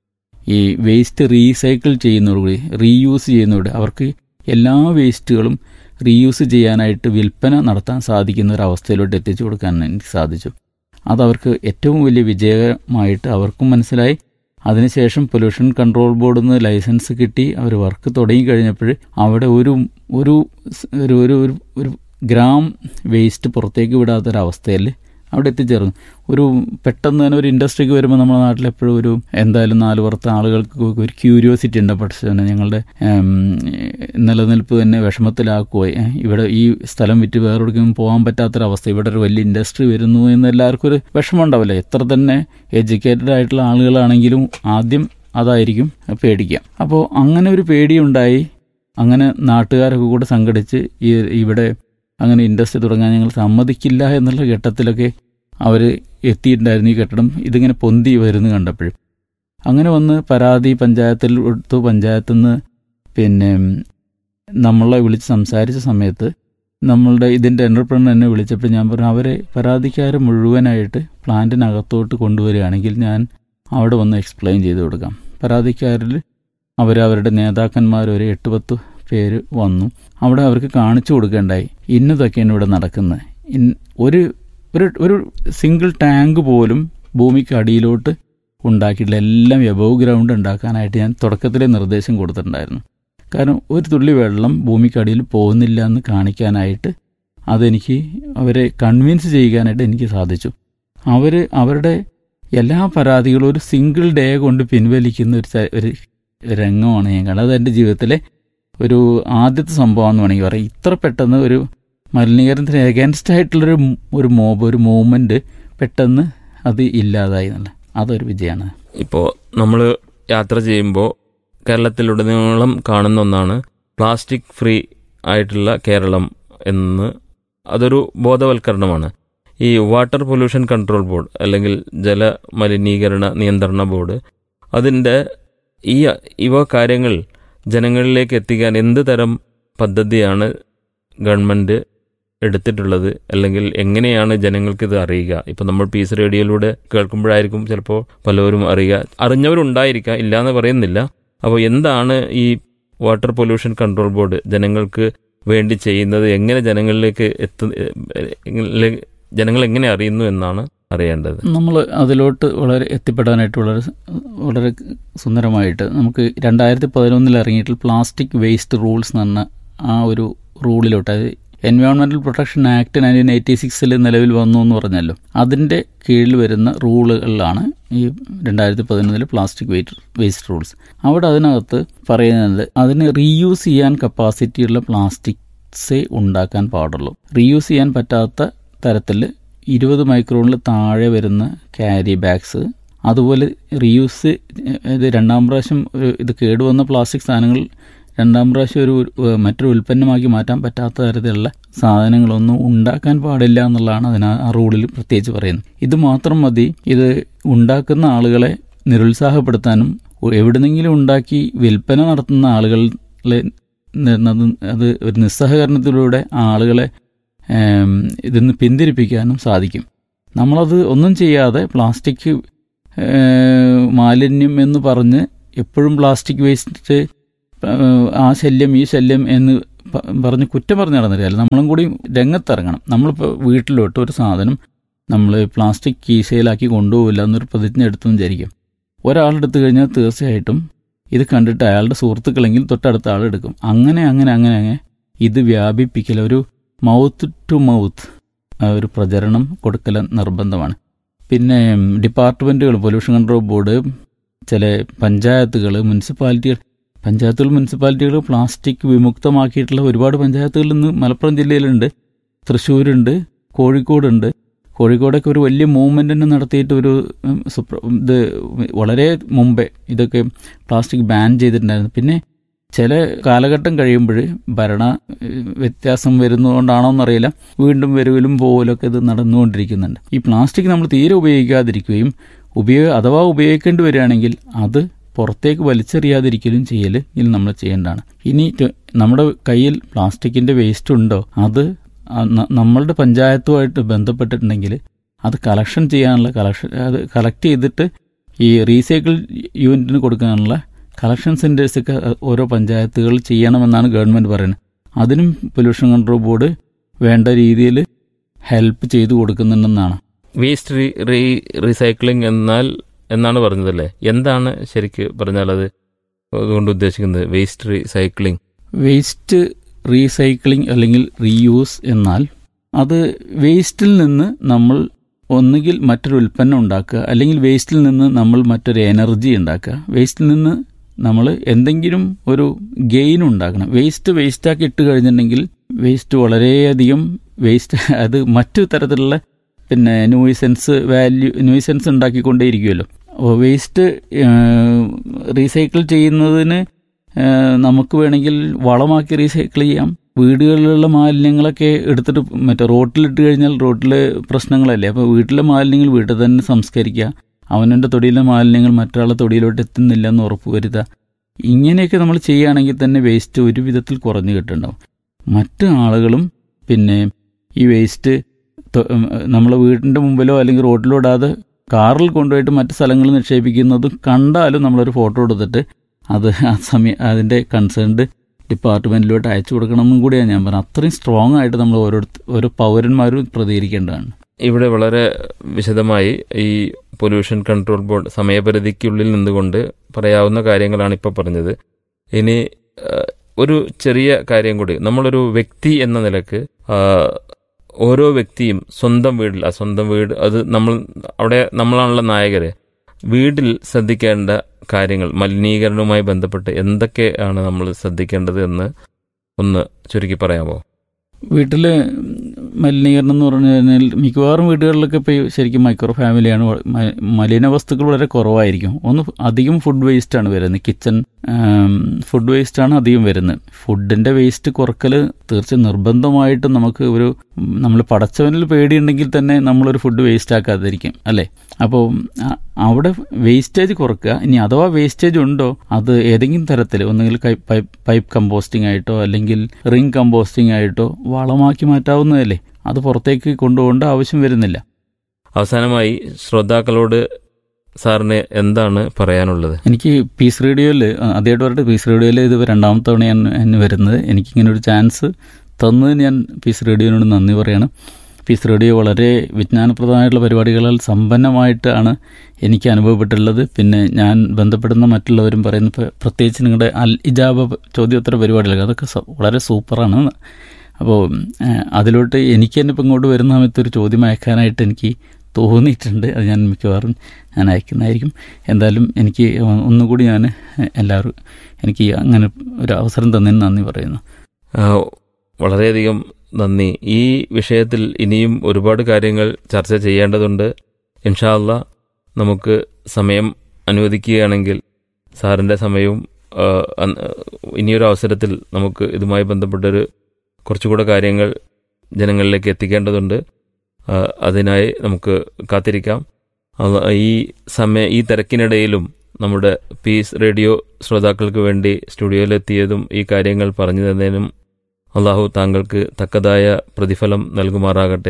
ഈ വേസ്റ്റ് റീസൈക്കിൾ ചെയ്യുന്നതോടുകൂടി റീയൂസ് ചെയ്യുന്നതോടെ അവർക്ക് എല്ലാ വേസ്റ്റുകളും റീയൂസ് ചെയ്യാനായിട്ട് വിൽപ്പന നടത്താൻ സാധിക്കുന്ന ഒരു അവസ്ഥയിലോട്ട് എത്തിച്ചു കൊടുക്കാൻ എനിക്ക് സാധിച്ചു അതവർക്ക് ഏറ്റവും വലിയ വിജയമായിട്ട് അവർക്കും മനസ്സിലായി അതിനുശേഷം പൊല്യൂഷൻ കൺട്രോൾ ബോർഡിൽ നിന്ന് ലൈസൻസ് കിട്ടി അവർ വർക്ക് തുടങ്ങി കഴിഞ്ഞപ്പോൾ അവിടെ ഒരു ഒരു സ് ഒരു ഒരു ഒരു ഒരു ഗ്രാം വേസ്റ്റ് പുറത്തേക്ക് വിടാത്തൊരവസ്ഥയിൽ അവിടെ എത്തിച്ചേർന്നു ഒരു പെട്ടെന്ന് തന്നെ ഒരു ഇൻഡസ്ട്രിക്ക് വരുമ്പോൾ നമ്മുടെ നാട്ടിൽ എപ്പോഴും ഒരു എന്തായാലും നാല് പുറത്ത് ആളുകൾക്ക് ഒരു ക്യൂരിയോസിറ്റി ഉണ്ട് പക്ഷേ ഞങ്ങളുടെ ഉം, നിലനിൽപ്പ് തന്നെ വിഷമത്തിലാക്കുകയോ ഏ, ഇവിടെ ഈ സ്ഥലം വിറ്റ് വേറെവിടേക്കും പോകാൻ പറ്റാത്തൊരവസ്ഥ ഇവിടെ ഒരു വലിയ ഇൻഡസ്ട്രി വരുന്നു എന്ന് എല്ലാവർക്കും ഒരു വിഷമം ഉണ്ടാവില്ല എത്ര തന്നെ എഡ്യൂക്കേറ്റഡ് ആയിട്ടുള്ള ആളുകളാണെങ്കിലും ആദ്യം അതായിരിക്കും പേടിക്കുക അപ്പോൾ അങ്ങനെ ഒരു പേടിയുണ്ടായി അങ്ങനെ നാട്ടുകാരൊക്കെ കൂടെ സംഘടിച്ച് ഈ ഇവിടെ അങ്ങനെ ഇൻഡസ്ട്രി തുടങ്ങാൻ ഞങ്ങൾ സമ്മതിക്കില്ല എന്നുള്ള ഘട്ടത്തിലൊക്കെ അവർ എത്തിയിട്ടുണ്ടായിരുന്നു ഈ കെട്ടിടം ഇതിങ്ങനെ പൊന്തി വരുന്നു കണ്ടപ്പോഴും അങ്ങനെ വന്ന് പരാതി പഞ്ചായത്തിൽ എടുത്തു പഞ്ചായത്തിൽ നിന്ന് പിന്നെ നമ്മളെ വിളിച്ച് സംസാരിച്ച സമയത്ത് നമ്മളുടെ ഇതിൻ്റെ എൻ്റർപ്രണർ എന്നെ വിളിച്ചപ്പോൾ ഞാൻ പറഞ്ഞു അവരെ പരാതിക്കാരെ മുഴുവനായിട്ട് പ്ലാന്റിനകത്തോട്ട് കൊണ്ടുവരികയാണെങ്കിൽ ഞാൻ അവിടെ വന്ന് എക്സ്പ്ലെയിൻ ചെയ്ത് കൊടുക്കാം പരാതിക്കാരിൽ അവരവരുടെ നേതാക്കന്മാർ ഒരു എട്ട് പത്ത് പേര് വന്നു അവിടെ അവർക്ക് കാണിച്ചു കൊടുക്കേണ്ടായി ഇന്നതൊക്കെയാണ് ഇവിടെ നടക്കുന്നത് ഇൻ ഒരു ഒരു ഒരു സിംഗിൾ ടാങ്ക് പോലും ഭൂമിക്ക് അടിയിലോട്ട് ഉണ്ടാക്കിയിട്ടില്ല എല്ലാം എബവ് ഗ്രൗണ്ട് ഉണ്ടാക്കാനായിട്ട് ഞാൻ തുടക്കത്തിലെ നിർദ്ദേശം കൊടുത്തിട്ടുണ്ടായിരുന്നു കാരണം ഒരു തുള്ളി വെള്ളം ഭൂമിക്കടിയിൽ പോകുന്നില്ല എന്ന് കാണിക്കാനായിട്ട് അതെനിക്ക് അവരെ കൺവിൻസ് ചെയ്യിക്കാനായിട്ട് എനിക്ക് സാധിച്ചു അവർ അവരുടെ എല്ലാ പരാതികളും ഒരു സിംഗിൾ ഡേ കൊണ്ട് പിൻവലിക്കുന്ന ഒരു ച- ഒരു രംഗമാണ് ഞാൻ കണ്ടത് അത് എൻ്റെ ജീവിതത്തിലെ ഒരു ആദ്യത്തെ സംഭവമാണെന്ന് വേണമെങ്കിൽ പറയാം ഇത്ര പെട്ടെന്ന് ഒരു മലിനീകരണത്തിന് എഗൻസ്റ്റ് ആയിട്ടുള്ളൊരു മ്- ഒരു മോബ് ഒരു മൂവ്മെൻറ്റ് പെട്ടെന്ന് അത് ഇല്ലാതായി എന്നുള്ള അതൊരു വിജയമാണ് ഇപ്പോൾ നമ്മൾ യാത്ര ചെയ്യുമ്പോൾ കേരളത്തിലുടനീളം കാണുന്ന ഒന്നാണ് പ്ലാസ്റ്റിക് ഫ്രീ ആയിട്ടുള്ള കേരളം എന്ന് അതൊരു ബോധവൽക്കരണമാണ് ഈ വാട്ടർ പൊല്യൂഷൻ കൺട്രോൾ ബോർഡ് അല്ലെങ്കിൽ ജല മലിനീകരണ നിയന്ത്രണ ബോർഡ് അതിൻ്റെ ഈ ഇവ കാര്യങ്ങൾ ജനങ്ങളിലേക്ക് എത്തിക്കാൻ എന്ത് തരം പദ്ധതിയാണ് ഗവൺമെൻറ് എടുത്തിട്ടുള്ളത് അല്ലെങ്കിൽ എങ്ങനെയാണ് ജനങ്ങൾക്ക് ഇത് അറിയുക ഇപ്പം നമ്മൾ പീസ് റേഡിയോയിലൂടെ കേൾക്കുമ്പോഴായിരിക്കും ചിലപ്പോൾ പലവരും അറിയുക അറിഞ്ഞവരുണ്ടായിരിക്കാം ഇല്ലാന്ന് പറയുന്നില്ല അപ്പോൾ എന്താണ് ഈ വാട്ടർ പൊല്യൂഷൻ കൺട്രോൾ ബോർഡ് ജനങ്ങൾക്ക് വേണ്ടി ചെയ്യുന്നത് എങ്ങനെ ജനങ്ങളിലേക്ക് എത്തു എങ്ങനെ- ജനങ്ങൾ എങ്ങനെ അറിയുന്നു എന്നാണ് അറിയേണ്ടത് നമ്മൾ അതിലോട്ട് വളരെ എത്തിപ്പെടാനായിട്ട് വളരെ വളരെ സുന്ദരമായിട്ട് നമുക്ക് രണ്ടായിരത്തി പതിനൊന്നിൽ ഇറങ്ങിയിട്ടുള്ള പ്ലാസ്റ്റിക് വേസ്റ്റ് റൂൾസ് എന്ന് പറഞ്ഞ ആ ഒരു റൂളിലോട്ട് അത് എൻവയോൺമെന്റൽ പ്രൊട്ടക്ഷൻ ആക്ട് നയൻറ്റീൻ എയ്റ്റി സിക്സിൽ നിലവിൽ വന്നു എന്ന് പറഞ്ഞല്ലോ അതിൻ്റെ കീഴിൽ വരുന്ന റൂളുകളിലാണ് ഈ രണ്ടായിരത്തി പതിനൊന്നിലെ പ്ലാസ്റ്റിക് വേസ്റ്റ് വേസ്റ്റ് റൂൾസ് അവിടെ അതിനകത്ത് പറയുന്നത് അതിന് റീയൂസ് ചെയ്യാൻ കപ്പാസിറ്റിയുള്ള പ്ലാസ്റ്റിക്സേ ഉണ്ടാക്കാൻ പാടുള്ളൂ റീയൂസ് ചെയ്യാൻ പറ്റാത്ത തരത്തിൽ ഇരുപത് മൈക്രോണിൽ താഴെ വരുന്ന ക്യാരി ബാഗ്സ് അതുപോലെ റീയൂസ് ഇത് രണ്ടാം പ്രാവശ്യം ഒരു ഇത് കേടുവന്ന പ്ലാസ്റ്റിക് സാധനങ്ങൾ രണ്ടാം പ്രാവശ്യം ഒരു ഒരു മറ്റൊരു ഉൽപ്പന്നമാക്കി മാറ്റാൻ പറ്റാത്ത തരത്തിലുള്ള സാധനങ്ങളൊന്നും ഉണ്ടാക്കാൻ പാടില്ല എന്നുള്ളതാണ് അതിന് ആ റൂളിൽ പ്രത്യേകിച്ച് പറയുന്നത് ഇത് മാത്രം മതി ഇത് ഉണ്ടാക്കുന്ന ആളുകളെ നിരുത്സാഹപ്പെടുത്താനും എവിടുന്നെങ്കിലും ഉണ്ടാക്കി വിൽപ്പന നടത്തുന്ന ആളുകളെ അത് അത് ഒരു നിസ്സഹകരണത്തിലൂടെ ആളുകളെ ഏം, ഇതിന്ന് പിന്തിരിപ്പിക്കാനും സാധിക്കും നമ്മളത് ഒന്നും ചെയ്യാതെ പ്ലാസ്റ്റിക് ഏ, മാലിന്യം എന്ന് പറഞ്ഞ് എപ്പോഴും പ്ലാസ്റ്റിക് വേസ്റ്റ് ആ ശല്യം ഈ ശല്യം എന്ന് പ- പറഞ്ഞ് കുറ്റം പറഞ്ഞ് നടന്നില്ല നമ്മളും കൂടി രംഗത്തിറങ്ങണം നമ്മളിപ്പോൾ വീട്ടിലോട്ട് ഒരു സാധനം നമ്മൾ പ്ലാസ്റ്റിക് കീശയിലാക്കി കൊണ്ടുപോകില്ല എന്നൊരു പ്രതിജ്ഞ എടുത്തു വിചാരിക്കും ഒരാളെടുത്തു കഴിഞ്ഞാൽ തീർച്ചയായിട്ടും ഇത് കണ്ടിട്ട് അയാളുടെ സുഹൃത്തുക്കളെങ്കിൽ തൊട്ടടുത്ത ആൾ എടുക്കും അങ്ങനെ അങ്ങനെ അങ്ങനെ അങ്ങനെ ഇത് വ്യാപിപ്പിക്കൽ ഒരു മൗത്ത് ടു മൗത്ത് ഒരു പ്രചരണം കൊടുക്കൽ നിർബന്ധമാണ് പിന്നെ ഡിപ്പാർട്ട്മെൻറ്റുകൾ പൊല്യൂഷൻ കൺട്രോൾ ബോർഡ് ചില പഞ്ചായത്തുകൾ മുനിസിപ്പാലിറ്റികൾ പഞ്ചായത്തുകൾ മുനിസിപ്പാലിറ്റികൾ പ്ലാസ്റ്റിക് വിമുക്തമാക്കിയിട്ടുള്ള ഒരുപാട് പഞ്ചായത്തുകൾ ഇന്ന് മലപ്പുറം ജില്ലയിലുണ്ട് തൃശ്ശൂരുണ്ട് കോഴിക്കോടുണ്ട് കോഴിക്കോടൊക്കെ ഒരു വലിയ മൂവ്മെൻ്റ് തന്നെ നടത്തിയിട്ട് ഒരു ഉം, സുപ്ര- ഇത് വളരെ മുമ്പേ ഇതൊക്കെ പ്ലാസ്റ്റിക് ബാൻ ചെയ്തിട്ടുണ്ടായിരുന്നു പിന്നെ ചില കാലഘട്ടം കഴിയുമ്പോൾ ഭരണ ഏഹ്, വ്യത്യാസം വരുന്നതുകൊണ്ടാണോ എന്നറിയില്ല വീണ്ടും വരവിലും പോകലൊക്കെ ഇത് നടന്നുകൊണ്ടിരിക്കുന്നുണ്ട് ഈ പ്ലാസ്റ്റിക് നമ്മൾ തീരെ ഉപയോഗിക്കാതിരിക്കുകയും ഉപയോഗ അഥവാ ഉപയോഗിക്കേണ്ടി വരികയാണെങ്കിൽ അത് പുറത്തേക്ക് വലിച്ചെറിയാതിരിക്കലും ചെയ്യൽ ഇതിൽ നമ്മൾ ചെയ്യേണ്ടതാണ് ഇനി ത- നമ്മുടെ കയ്യിൽ പ്ലാസ്റ്റിക്കിന്റെ വേസ്റ്റ് ഉണ്ടോ അത് ആ ന- നമ്മളുടെ പഞ്ചായത്തുമായിട്ട് ബന്ധപ്പെട്ടിട്ടുണ്ടെങ്കിൽ അത് കളക്ഷൻ ചെയ്യാനുള്ള കളക്ഷൻ അത് കളക്ട് ചെയ്തിട്ട് ഈ റീസൈക്കിൾ യൂണിറ്റിന് കൊടുക്കാനുള്ള കളക്ഷൻ സെന്റേഴ്സൊക്കെ ഓരോ പഞ്ചായത്തുകൾ ചെയ്യണമെന്നാണ് ഗവൺമെന്റ് പറയുന്നത് അതിനും പൊല്യൂഷൻ കൺട്രോൾ ബോർഡ് വേണ്ട രീതിയിൽ ഹെൽപ്പ് ചെയ്തു കൊടുക്കുന്നുണ്ടെന്നാണ് വേസ്റ്റ് റീ റീ റീസൈക്ലിംഗ് എന്നാൽ എന്നാണ് പറഞ്ഞതല്ലേ എന്താണ് ശരിക്ക് പറഞ്ഞാൽ അത് അതുകൊണ്ട് ഉദ്ദേശിക്കുന്നത് വേസ്റ്റ് റീസൈക്ലിംഗ് വേസ്റ്റ് റീസൈക്ലിംഗ് അല്ലെങ്കിൽ റീയൂസ് എന്നാൽ അത് വേസ്റ്റിൽ നിന്ന് നമ്മൾ ഒന്നുകിൽ മറ്റൊരു ഉൽപ്പന്നം ഉണ്ടാക്കുക അല്ലെങ്കിൽ വേസ്റ്റിൽ നിന്ന് നമ്മൾ മറ്റൊരു എനർജി ഉണ്ടാക്കുക വേസ്റ്റിൽ നിന്ന് നമ്മൾ എന്തെങ്കിലും ഒരു ഗെയിൻ ഉണ്ടാക്കണം വേസ്റ്റ് വേസ്റ്റാക്കി ഇട്ട് കഴിഞ്ഞിട്ടുണ്ടെങ്കിൽ വേസ്റ്റ് വളരെയധികം വേസ്റ്റ് അത് മറ്റു തരത്തിലുള്ള പിന്നെ ന്യൂയിസെൻസ് വാല്യൂ ന്യൂയിസെൻസ് ഉണ്ടാക്കിക്കൊണ്ടേയിരിക്കുമല്ലോ അപ്പോൾ വേസ്റ്റ് റീസൈക്കിൾ ചെയ്യുന്നതിന് ഏഹ്, നമുക്ക് വേണമെങ്കിൽ വളമാക്കി റീസൈക്കിൾ ചെയ്യാം വീടുകളിലുള്ള മാലിന്യങ്ങളൊക്കെ എടുത്തിട്ട് മറ്റേ റോട്ടിലിട്ട് കഴിഞ്ഞാൽ റോട്ടിൽ പ്രശ്നങ്ങളല്ലേ അപ്പോൾ വീട്ടിലെ മാലിന്യങ്ങൾ വീട്ടിൽ തന്നെ സംസ്കരിക്കുക അവനവൻ്റെ തൊടിയിലെ മാലിന്യങ്ങൾ മറ്റൊരാളെ തൊടിയിലോട്ട് എത്തുന്നില്ല എന്ന് ഉറപ്പ് വരുത്തുക ഇങ്ങനെയൊക്കെ നമ്മൾ ചെയ്യുകയാണെങ്കിൽ തന്നെ വേസ്റ്റ് ഒരു വിധത്തിൽ കുറഞ്ഞു കിട്ടുന്നുണ്ടാവും മറ്റു ആളുകളും പിന്നെ ഈ വേസ്റ്റ് നമ്മളെ വീടിൻ്റെ മുമ്പിലോ അല്ലെങ്കിൽ റോഡിലോ ഇടാതെ കാറിൽ കൊണ്ടുപോയിട്ട് മറ്റു സ്ഥലങ്ങളിൽ നിക്ഷേപിക്കുന്നതും കണ്ടാലും നമ്മളൊരു ഫോട്ടോ എടുത്തിട്ട് അത് ആ സമയം അതിൻ്റെ കൺസേൺഡ് ഡിപ്പാർട്ട്മെൻറ്റിലോട്ട് അയച്ചു കൊടുക്കണമെന്നും കൂടിയാണ് ഞാൻ പറഞ്ഞത് അത്രയും സ്ട്രോങ് ആയിട്ട് നമ്മൾ ഓരോരുത്തർ ഓരോ പൗരന്മാരും പ്രതികരിക്കേണ്ടതാണ് ഇവിടെ വളരെ വിശദമായി ഈ പൊല്യൂഷൻ കൺട്രോൾ ബോർഡ് സമയപരിധിക്കുള്ളിൽ നിന്നുകൊണ്ട് പറയാവുന്ന കാര്യങ്ങളാണ് ഇപ്പോൾ പറഞ്ഞത് ഇനി ആ, ഒരു ചെറിയ കാര്യം കൂടി നമ്മളൊരു വ്യക്തി എന്ന നിലക്ക് ആ, ഓരോ വ്യക്തിയും സ്വന്തം വീട്ടിൽ ആ സ്വന്തം വീട് അത് നമ്മൾ അവിടെ നമ്മളാണുള്ള നായകര് വീട്ടിൽ ശ്രദ്ധിക്കേണ്ട കാര്യങ്ങൾ മലിനീകരണവുമായി ബന്ധപ്പെട്ട് എന്തൊക്കെയാണ് നമ്മൾ ശ്രദ്ധിക്കേണ്ടത് എന്ന് ഒന്ന് ചുരുക്കി പറയാമോ വീട്ടിൽ മലിനീകരണം എന്ന് പറഞ്ഞു കഴിഞ്ഞാൽ മിക്കവാറും വീടുകളിലൊക്കെ ഇപ്പോൾ ശരിക്കും മൈക്രോ ഫാമിലിയാണ് വ- മ- മലിന വസ്തുക്കൾ വളരെ കുറവായിരിക്കും ഒന്ന് അധികം ഫുഡ് വേസ്റ്റാണ് വരുന്നത് കിച്ചൺ ഫുഡ് വേസ്റ്റാണ് അധികം വരുന്നത് ഫുഡിൻ്റെ വേസ്റ്റ് കുറക്കൽ തീർച്ചയായും നിർബന്ധമായിട്ടും നമുക്ക് ഒരു നമ്മൾ പടച്ചവനിൽ പേടിയുണ്ടെങ്കിൽ തന്നെ നമ്മളൊരു ഫുഡ് വേസ്റ്റ് ആക്കാതിരിക്കും അല്ലേ അപ്പോൾ അ- അവിടെ വേസ്റ്റേജ് കുറക്കുക ഇനി അഥവാ വേസ്റ്റേജ് ഉണ്ടോ അത് ഏതെങ്കിലും തരത്തിൽ ഒന്നുകിൽ കൈ- പൈപ്പ് പൈപ്പ് കമ്പോസ്റ്റിംഗ് ആയിട്ടോ അല്ലെങ്കിൽ റിംഗ് കമ്പോസ്റ്റിംഗ് ആയിട്ടോ വളമാക്കി മാറ്റാവുന്നതല്ലേ അത് പുറത്തേക്ക് കൊണ്ടുപോകേണ്ട ആവശ്യം വരുന്നില്ല അവസാനമായി ശ്രോതാക്കളോട് സാറിന് എന്താണ് പറയാനുള്ളത് എനിക്ക് പീസ് റേഡിയോയിൽ ആദ്യമായിട്ട് പറഞ്ഞിട്ട് പീസ് റേഡിയോയിൽ ഇത് രണ്ടാമത്തെ തവണയാണ് എന്നെ വരുന്നത് എനിക്കിങ്ങനെ ഒരു ചാൻസ് തന്നതിന് ഞാൻ പീസ് റേഡിയോനോട് നന്ദി പറയണം പീസ് റേഡിയോ വളരെ വിജ്ഞാനപ്രദമായിട്ടുള്ള പരിപാടികളാൽ സമ്പന്നമായിട്ടാണ് എനിക്ക് അനുഭവപ്പെട്ടുള്ളത് പിന്നെ ഞാൻ ബന്ധപ്പെടുന്ന മറ്റുള്ളവരും പറയുന്ന ഇപ്പൊ പ്രത്യേകിച്ച് നിങ്ങളുടെ അൽ ഇജാബ ചോദ്യോത്തര പരിപാടികൾ അതൊക്കെ സ- വളരെ സൂപ്പറാണ് അപ്പോൾ അതിലോട്ട് എനിക്ക് തന്നെ ഇപ്പം ഇങ്ങോട്ട് വരുന്ന സമയത്ത് ഒരു ചോദ്യം അയക്കാനായിട്ട് എനിക്ക് തോന്നിയിട്ടുണ്ട് അത് ഞാൻ മിക്കവാറും ഞാൻ അയക്കുന്നതായിരിക്കും എന്തായാലും എനിക്ക് ഒന്നുകൂടി ഞാൻ എല്ലാവരും എനിക്ക് അങ്ങനെ ഒരു അവസരം തന്നതിന് നന്ദി പറയുന്നു ആ, വളരെയധികം നന്ദി ഈ വിഷയത്തിൽ ഇനിയും ഒരുപാട് കാര്യങ്ങൾ ചർച്ച ചെയ്യേണ്ടതുണ്ട് ഇൻഷാല്ല നമുക്ക് സമയം അനുവദിക്കുകയാണെങ്കിൽ സാറിൻ്റെ സമയവും ആ, അന്ന് ഇനിയൊരു അവസരത്തിൽ നമുക്ക് ഇതുമായി ബന്ധപ്പെട്ടൊരു കുറച്ചുകൂടെ കാര്യങ്ങൾ ജനങ്ങളിലേക്ക് എത്തിക്കേണ്ടതുണ്ട് ആ, അതിനായി നമുക്ക് കാത്തിരിക്കാം അത് ഈ സമയ ഈ തിരക്കിനിടയിലും നമ്മുടെ പീസ് റേഡിയോ ശ്രോതാക്കൾക്ക് വേണ്ടി സ്റ്റുഡിയോയിലെത്തിയതും ഈ കാര്യങ്ങൾ പറഞ്ഞു തന്നതിനും അള്ളാഹു താങ്കൾക്ക് തക്കതായ പ്രതിഫലം നൽകുമാറാകട്ടെ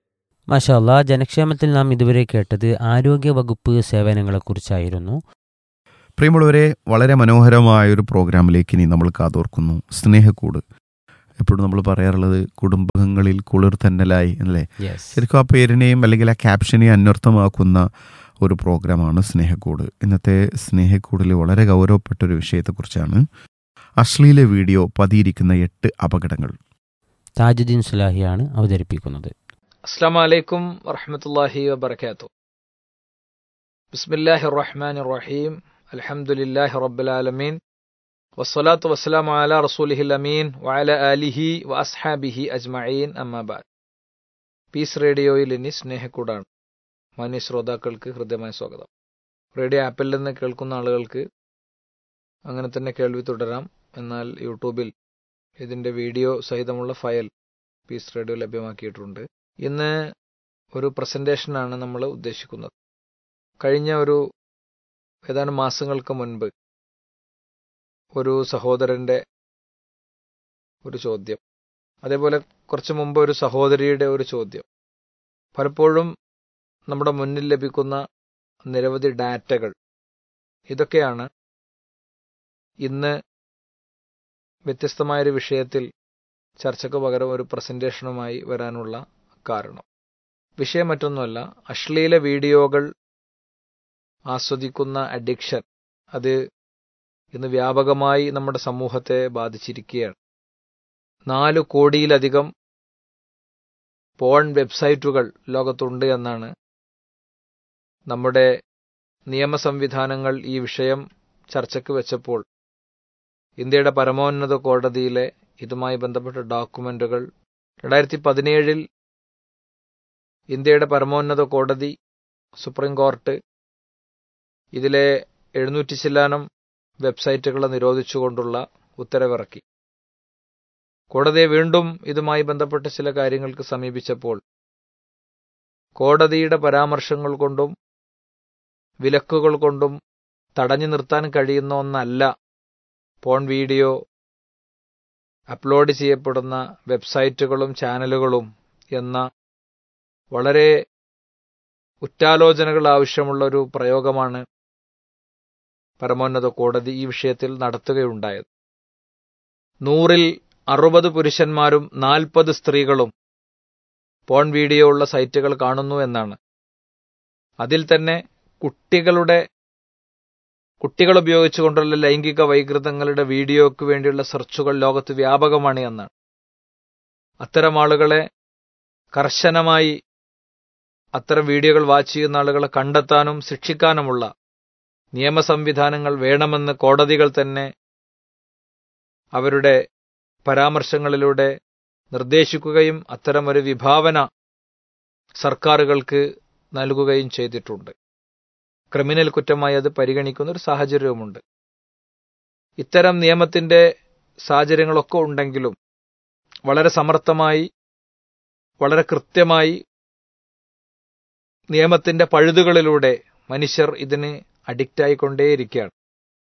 മാഷാല്ല ജനക്ഷേമത്തിൽ നാം ഇതുവരെ കേട്ടത് ആരോഗ്യ വകുപ്പ് സേവനങ്ങളെക്കുറിച്ചായിരുന്നു പ്രിയമുള്ളവരെ വളരെ മനോഹരമായ ഒരു പ്രോഗ്രാമിലേക്ക് ഇനി നമ്മൾ കാതോർക്കുന്നു സ്നേഹക്കൂട് എപ്പോഴും നമ്മൾ പറയാറുള്ളത് കുടുംബങ്ങളിൽ കുളിർ തന്നലായി അല്ലേ യെസ് ശരിക്കും ആ പേരിനെയും അല്ലെങ്കിൽ ആ ക്യാപ്ഷനെയും അന്വർത്ഥമാക്കുന്ന ഒരു പ്രോഗ്രാമാണ് സ്നേഹക്കൂട് ഇന്നത്തെ സ്നേഹക്കൂടിൽ വളരെ ഗൗരവപ്പെട്ട ഒരു വിഷയത്തെക്കുറിച്ചാണ് അശ്ലീല വീഡിയോ പതിയിരിക്കുന്ന എട്ട് അപകടങ്ങൾ താജുദ്ദീൻ സുലാഹിയാണ് അവതരിപ്പിക്കുന്നത് അസ്സാം വലൈക്കും വറഹമത്തല്ലാഹി വബർക്കാത്തു ബിസ്മില്ലാഹി റഹ്മാൻ റഹീം അൽഹംദുലില്ലാഹി റബ്ബുലാലമീൻ വസ്സലാത്തു വസ്സലാം അല റസൂലിഹിൽ അമീൻ വഅല ആലിഹി വ അസ്ഹാബിഹി അജ്മഈൻ അമ്മാബാദ് പീസ് റേഡിയോയിൽ ഇനി സ്നേഹക്കൂടാണ് മാന്യ ശ്രോതാക്കൾക്ക് ഹൃദ്യമായ സ്വാഗതം റേഡിയോ ആപ്പിൽ നിന്ന് കേൾക്കുന്ന ആളുകൾക്ക് അങ്ങനെ തന്നെ കേൾവി തുടരാം എന്നാൽ യൂട്യൂബിൽ ഇതിന്റെ വീഡിയോ സഹിതമുള്ള ഫയൽ പീസ് റേഡിയോ ലഭ്യമാക്കിയിട്ടുണ്ട് ഇന്ന് ഒരു പ്രസന്റേഷനാണ് നമ്മൾ ഉദ്ദേശിക്കുന്നത് കഴിഞ്ഞ ഒരു ഏതാനും മാസങ്ങൾക്ക് മുൻപ് ഒരു സഹോദരന്റെ ഒരു ചോദ്യം അതേപോലെ കുറച്ച് മുമ്പ് ഒരു സഹോദരിയുടെ ഒരു ചോദ്യം പലപ്പോഴും നമ്മുടെ മുന്നിൽ ലഭിക്കുന്ന നിരവധി ഡാറ്റകൾ ഇതൊക്കെയാണ് ഇന്ന് വ്യത്യസ്തമായൊരു വിഷയത്തിൽ ചർച്ചയ്ക്ക് പകരം ഒരു പ്രസന്റേഷനുമായി വരാനുള്ള കാരണം വിഷയം മറ്റൊന്നുമല്ല അശ്ലീല വീഡിയോകൾ ആസ്വദിക്കുന്ന അഡിക്ഷൻ അത് ഇന്ന് വ്യാപകമായി നമ്മുടെ സമൂഹത്തെ ബാധിച്ചിരിക്കുകയാണ് നാല് കോടിയിലധികം പോൺ വെബ്സൈറ്റുകൾ ലോകത്തുണ്ട് എന്നാണ് നമ്മുടെ നിയമ സംവിധാനങ്ങൾ ഈ വിഷയം ചർച്ചയ്ക്ക് വെച്ചപ്പോൾ ഇന്ത്യയുടെ പരമോന്നത കോടതിയിലെ ഇതുമായി ബന്ധപ്പെട്ട ഡോക്യുമെന്റുകൾ രണ്ടായിരത്തി പതിനേഴിൽ ഇന്ത്യയുടെ പരമോന്നത കോടതി സുപ്രീം കോർട്ട് ഇതിലെ എഴുന്നൂറ്റി ചില്ലാനം വെബ്സൈറ്റുകളെ നിരോധിച്ചുകൊണ്ടുള്ള ഉത്തരവിറക്കി കോടതിയെ വീണ്ടും ഇതുമായി ബന്ധപ്പെട്ട ചില കാര്യങ്ങൾക്ക് സമീപിച്ചപ്പോൾ കോടതിയുടെ പരാമർശങ്ങൾ കൊണ്ടും വിലക്കുകൾ കൊണ്ടും തടഞ്ഞു നിർത്താൻ കഴിയുന്ന ഒന്നല്ല പോൺ വീഡിയോ അപ്ലോഡ് ചെയ്യപ്പെടുന്ന വെബ്സൈറ്റുകളും ചാനലുകളും എന്ന വളരെ ഉറ്റാലോചനകൾ ആവശ്യമുള്ള ഒരു പ്രയോഗമാണ് പരമോന്നത കോടതി ഈ വിഷയത്തിൽ നടത്തുകയുണ്ടായത് നൂറിൽ അറുപത് പുരുഷന്മാരും നാൽപ്പത് സ്ത്രീകളും പോൺ വീഡിയോ ഉള്ള സൈറ്റുകൾ കാണുന്നു എന്നാണ് അതിൽ തന്നെ കുട്ടികളുടെ കുട്ടികൾ ഉപയോഗിച്ചുകൊണ്ടുള്ള ലൈംഗിക വൈകൃതങ്ങളുടെ വീഡിയോയ്ക്ക് വേണ്ടിയുള്ള സെർച്ചുകൾ ലോകത്ത് വ്യാപകമാണ് എന്നാണ് അത്തരം ആളുകളെ കർശനമായി അത്തരം വീഡിയോകൾ വാച്ച് ചെയ്യുന്ന ആളുകളെ കണ്ടെത്താനും ശിക്ഷിക്കാനുമുള്ള നിയമ സംവിധാനങ്ങൾ വേണമെന്ന് കോടതികൾ തന്നെ അവരുടെ പരാമർശങ്ങളിലൂടെ നിർദ്ദേശിക്കുകയും അത്തരമൊരു വിഭാവന സർക്കാരുകൾക്ക് നൽകുകയും ചെയ്തിട്ടുണ്ട് ക്രിമിനൽ കുറ്റമായി അത് പരിഗണിക്കുന്ന ഒരു സാഹചര്യവുമുണ്ട് ഇത്തരം നിയമത്തിന്റെ സാഹചര്യങ്ങളൊക്കെ ഉണ്ടെങ്കിലും വളരെ സമർത്ഥമായി വളരെ കൃത്യമായി നിയമത്തിന്റെ പഴുതുകളിലൂടെ മനുഷ്യർ ഇതിന് അഡിക്റ്റായിക്കൊണ്ടേയിരിക്കുകയാണ്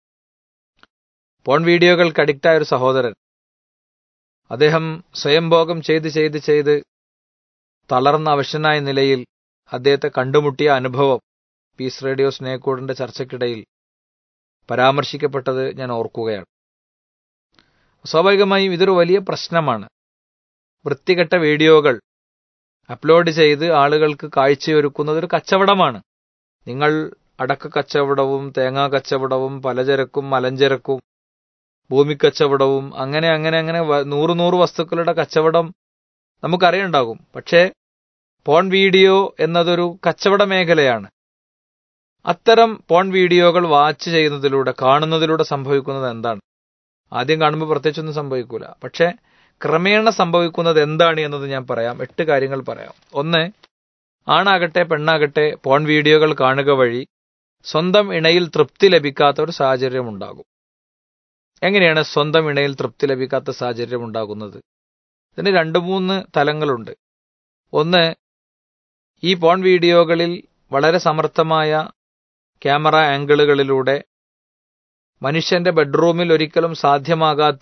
പോൺ വീഡിയോകൾക്ക് അഡിക്റ്റായ ഒരു സഹോദരൻ അദ്ദേഹം സ്വയംഭോഗം ചെയ്ത് ചെയ്ത് ചെയ്ത് തളർന്ന അവശനായ നിലയിൽ അദ്ദേഹത്തെ കണ്ടുമുട്ടിയ അനുഭവം പീസ് റേഡിയോ സ്നേഹക്കൂടിന്റെ ചർച്ചയ്ക്കിടയിൽ പരാമർശിക്കപ്പെട്ടത് ഞാൻ ഓർക്കുകയാണ് സ്വാഭാവികമായും ഇതൊരു വലിയ പ്രശ്നമാണ് വൃത്തികെട്ട വീഡിയോകൾ അപ്ലോഡ് ചെയ്ത് ആളുകൾക്ക് കാഴ്ചയൊരുക്കുന്നത് ഒരു കച്ചവടമാണ് നിങ്ങൾ അടക്ക കച്ചവടവും തേങ്ങാ കച്ചവടവും പലചരക്കും മലഞ്ചരക്കും ഭൂമിക്കച്ചവടവും അങ്ങനെ അങ്ങനെ അങ്ങനെ നൂറ് നൂറ് വസ്തുക്കളുടെ കച്ചവടം നമുക്കറിയുണ്ടാകും പക്ഷേ പോൺ വീഡിയോ എന്നതൊരു കച്ചവട മേഖലയാണ് അത്തരം പോൺ വീഡിയോകൾ വാച്ച് ചെയ്യുന്നതിലൂടെ കാണുന്നതിലൂടെ സംഭവിക്കുന്നത് എന്താണ് ആദ്യം കാണുമ്പോൾ പ്രത്യേകിച്ചൊന്നും സംഭവിക്കൂല പക്ഷേ ക്രമേണ സംഭവിക്കുന്നത് എന്താണ് എന്നത് ഞാൻ പറയാം എട്ട് കാര്യങ്ങൾ പറയാം ഒന്ന് ആണാകട്ടെ പെണ്ണാകട്ടെ പോൺ വീഡിയോകൾ കാണുക വഴി സ്വന്തം ഇണയിൽ തൃപ്തി ലഭിക്കാത്ത ഒരു സാഹചര്യം ഉണ്ടാകും എങ്ങനെയാണ് സ്വന്തം ഇണയിൽ തൃപ്തി ലഭിക്കാത്ത സാഹചര്യം ഉണ്ടാകുന്നത് ഇതിന് രണ്ട് മൂന്ന് തലങ്ങളുണ്ട് ഒന്ന് ഈ പോൺ വീഡിയോകളിൽ വളരെ സമർത്ഥമായ ക്യാമറ ആംഗിളുകളിലൂടെ മനുഷ്യന്റെ ബെഡ്റൂമിൽ ഒരിക്കലും സാധ്യമാകാത്ത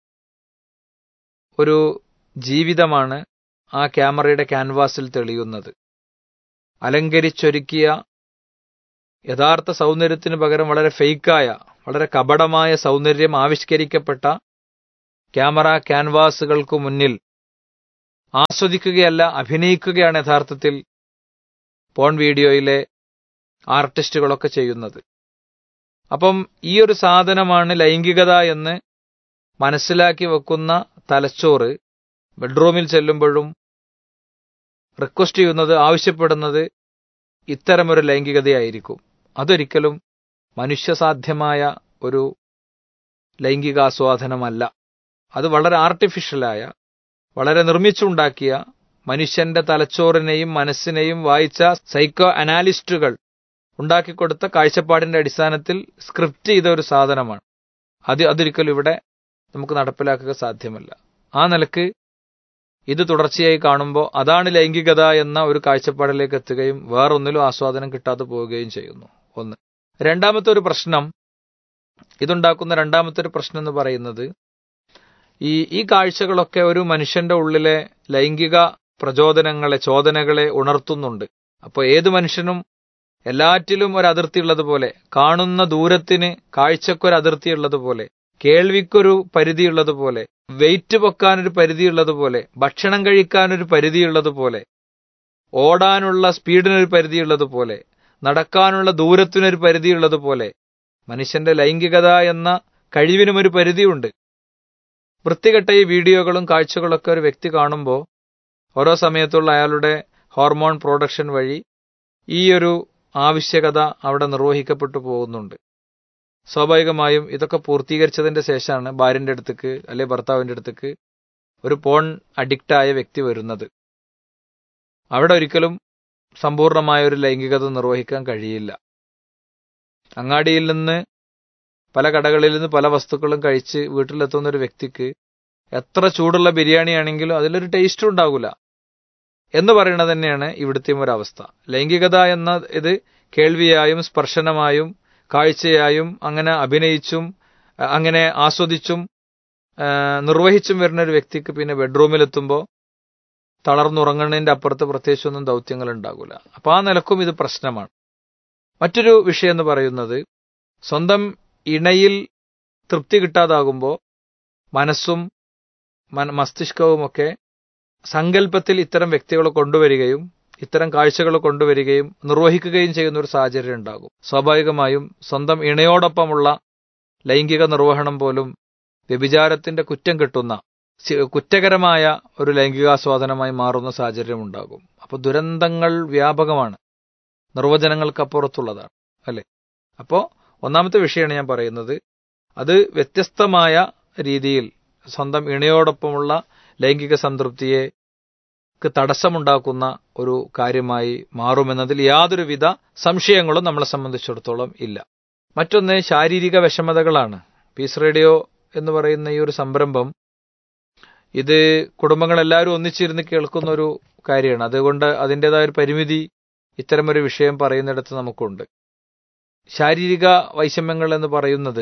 ഒരു ജീവിതമാണ് ആ ക്യാമറയുടെ ക്യാൻവാസിൽ തെളിയുന്നത് അലങ്കരിച്ചൊരുക്കിയ യഥാർത്ഥ സൗന്ദര്യത്തിന് പകരം വളരെ ഫേക്കായ വളരെ കപടമായ സൗന്ദര്യം ആവിഷ്കരിക്കപ്പെട്ട ക്യാമറ ക്യാൻവാസുകൾക്ക് മുന്നിൽ ആസ്വദിക്കുകയല്ല അഭിനയിക്കുകയാണ് യഥാർത്ഥത്തിൽ പോൺ വീഡിയോയിലെ ആർട്ടിസ്റ്റുകളൊക്കെ ചെയ്യുന്നത് അപ്പം ഈ ഒരു സാധനമാണ് ലൈംഗികത എന്ന് മനസ്സിലാക്കി വെക്കുന്ന തലച്ചോറ് ബെഡ്റൂമിൽ ചെല്ലുമ്പോഴും റിക്വസ്റ്റ് ചെയ്യുന്നത് ആവശ്യപ്പെടുന്നത് ഇത്തരമൊരു ലൈംഗികതയായിരിക്കും അതൊരിക്കലും മനുഷ്യസാധ്യമായ ഒരു ലൈംഗികാസ്വാദനമല്ല അത് വളരെ ആർട്ടിഫിഷ്യലായ വളരെ നിർമ്മിച്ചുണ്ടാക്കിയ മനുഷ്യന്റെ തലച്ചോറിനെയും മനസ്സിനെയും വായിച്ച സൈക്കോ അനാലിസ്റ്റുകൾ ഉണ്ടാക്കിക്കൊടുത്ത കാഴ്ചപ്പാടിന്റെ അടിസ്ഥാനത്തിൽ സ്ക്രിപ്റ്റ് ചെയ്ത ഒരു സാധനമാണ് അത് അതൊരിക്കലും ഇവിടെ നമുക്ക് നടപ്പിലാക്കുക സാധ്യമല്ല ആ നിലക്ക് ഇത് തുടർച്ചയായി കാണുമ്പോൾ അതാണ് ലൈംഗികത എന്ന ഒരു കാഴ്ചപ്പാടിലേക്ക് എത്തുകയും വേറൊന്നിലും ആസ്വാദനം കിട്ടാതെ പോവുകയും ചെയ്യുന്നു ഒന്ന് രണ്ടാമത്തെ ഒരു പ്രശ്നം ഇതുണ്ടാക്കുന്ന രണ്ടാമത്തെ ഒരു പ്രശ്നം എന്ന് പറയുന്നത് ഈ ഈ കാഴ്ചകളൊക്കെ ഒരു മനുഷ്യന്റെ ഉള്ളിലെ ലൈംഗിക പ്രചോദനങ്ങളെ ചോദനകളെ ഉണർത്തുന്നുണ്ട് അപ്പോൾ ഏത് മനുഷ്യനും എല്ലാറ്റിലും ഒരു അതിർത്തി ഉള്ളതുപോലെ കാണുന്ന ദൂരത്തിന് കാഴ്ചക്കൊരു അതിർത്തി ഉള്ളതുപോലെ കേൾവിക്കൊരു പരിധിയുള്ളതുപോലെ വെയിറ്റ് പൊക്കാനൊരു പരിധിയുള്ളതുപോലെ ഭക്ഷണം കഴിക്കാനൊരു പരിധിയുള്ളതുപോലെ ഓടാനുള്ള സ്പീഡിനൊരു പരിധിയുള്ളതുപോലെ നടക്കാനുള്ള ദൂരത്തിനൊരു പരിധിയുള്ളതുപോലെ മനുഷ്യന്റെ ലൈംഗികത എന്ന കഴിവിനും ഒരു പരിധിയുണ്ട് വൃത്തികെട്ട ഈ വീഡിയോകളും കാഴ്ചകളൊക്കെ ഒരു വ്യക്തി കാണുമ്പോൾ ഓരോ സമയത്തുള്ള അയാളുടെ ഹോർമോൺ പ്രൊഡക്ഷൻ വഴി ഈ ഒരു ആവശ്യകത അവിടെ നിർവഹിക്കപ്പെട്ടു പോകുന്നുണ്ട് സ്വാഭാവികമായും ഇതൊക്കെ പൂർത്തീകരിച്ചതിന്റെ ശേഷമാണ് ഭാര്യന്റെ അടുത്തേക്ക് അല്ലെ ഭർത്താവിന്റെ അടുത്തേക്ക് ഒരു പോൺ അഡിക്റ്റായ വ്യക്തി വരുന്നത് അവിടെ ഒരിക്കലും സമ്പൂർണമായ ഒരു ലൈംഗികത നിർവഹിക്കാൻ കഴിയില്ല അങ്ങാടിയിൽ നിന്ന് പല കടകളിൽ നിന്ന് പല വസ്തുക്കളും കഴിച്ച് വീട്ടിലെത്തുന്ന ഒരു വ്യക്തിക്ക് എത്ര ചൂടുള്ള ബിരിയാണി ആണെങ്കിലും അതിലൊരു ടേസ്റ്റും ഉണ്ടാകില്ല എന്ന് പറയുന്നത് തന്നെയാണ് ഇവിടുത്തെയും ഒരു അവസ്ഥ ലൈംഗികത എന്ന ഇത് കേൾവിയായും സ്പർശനമായും കാഴ്ചയായും അങ്ങനെ അഭിനയിച്ചും അഹ് അങ്ങനെ ആസ്വദിച്ചും ആ, നിർവഹിച്ചും വരുന്ന ഒരു വ്യക്തിക്ക് പിന്നെ ബെഡ്റൂമിലെത്തുമ്പോൾ തളർന്നുറങ്ങുന്നതിന്റെ അപ്പുറത്ത് പ്രത്യേകിച്ചൊന്നും ദൗത്യങ്ങൾ ഉണ്ടാകില്ല അപ്പൊ ആ നിലക്കും ഇത് പ്രശ്നമാണ് മറ്റൊരു വിഷയം എന്ന് പറയുന്നത് സ്വന്തം ഇണയിൽ തൃപ്തി കിട്ടാതാകുമ്പോൾ മനസ്സും മന- മസ്തിഷ്കവുമൊക്കെ സങ്കല്പത്തിൽ ഇത്തരം വ്യക്തികളെ കൊണ്ടുവരികയും ഇത്തരം കാഴ്ചകൾ കൊണ്ടുവരികയും നിർവഹിക്കുകയും ചെയ്യുന്ന ഒരു സാഹചര്യം ഉണ്ടാകും സ്വാഭാവികമായും സ്വന്തം ഇണയോടൊപ്പമുള്ള ലൈംഗിക നിർവഹണം പോലും വ്യഭിചാരത്തിന്റെ കുറ്റം കിട്ടുന്ന സി- കുറ്റകരമായ ഒരു ലൈംഗികാസ്വാദനമായി മാറുന്ന സാഹചര്യം ഉണ്ടാകും അപ്പോൾ ദുരന്തങ്ങൾ വ്യാപകമാണ് നിർവചനങ്ങൾക്കപ്പുറത്തുള്ളതാണ് അല്ലെ അപ്പോ ഒന്നാമത്തെ വിഷയമാണ് ഞാൻ പറയുന്നത് അത് വ്യത്യസ്തമായ രീതിയിൽ സ്വന്തം ഇണയോടൊപ്പമുള്ള ലൈംഗിക സംതൃപ്തിയെ ക്ക് തടസ്സമുണ്ടാക്കുന്ന ഒരു കാര്യമായി മാറുമെന്നതിൽ യാതൊരുവിധ സംശയങ്ങളും നമ്മളെ സംബന്ധിച്ചിടത്തോളം ഇല്ല മറ്റൊന്ന് ശാരീരിക വിഷമതകളാണ് പീസ് റേഡിയോ എന്ന് പറയുന്ന ഈ ഒരു സംരംഭം ഇത് കുടുംബങ്ങളെല്ലാവരും ഒന്നിച്ചിരുന്ന് കേൾക്കുന്ന ഒരു കാര്യമാണ് അതുകൊണ്ട് അതിൻ്റെതായ ഒരു പരിമിതി ഇത്തരമൊരു വിഷയം പറയുന്നിടത്ത് നമുക്കുണ്ട് ശാരീരിക വൈഷമ്യങ്ങൾ എന്ന് പറയുന്നത്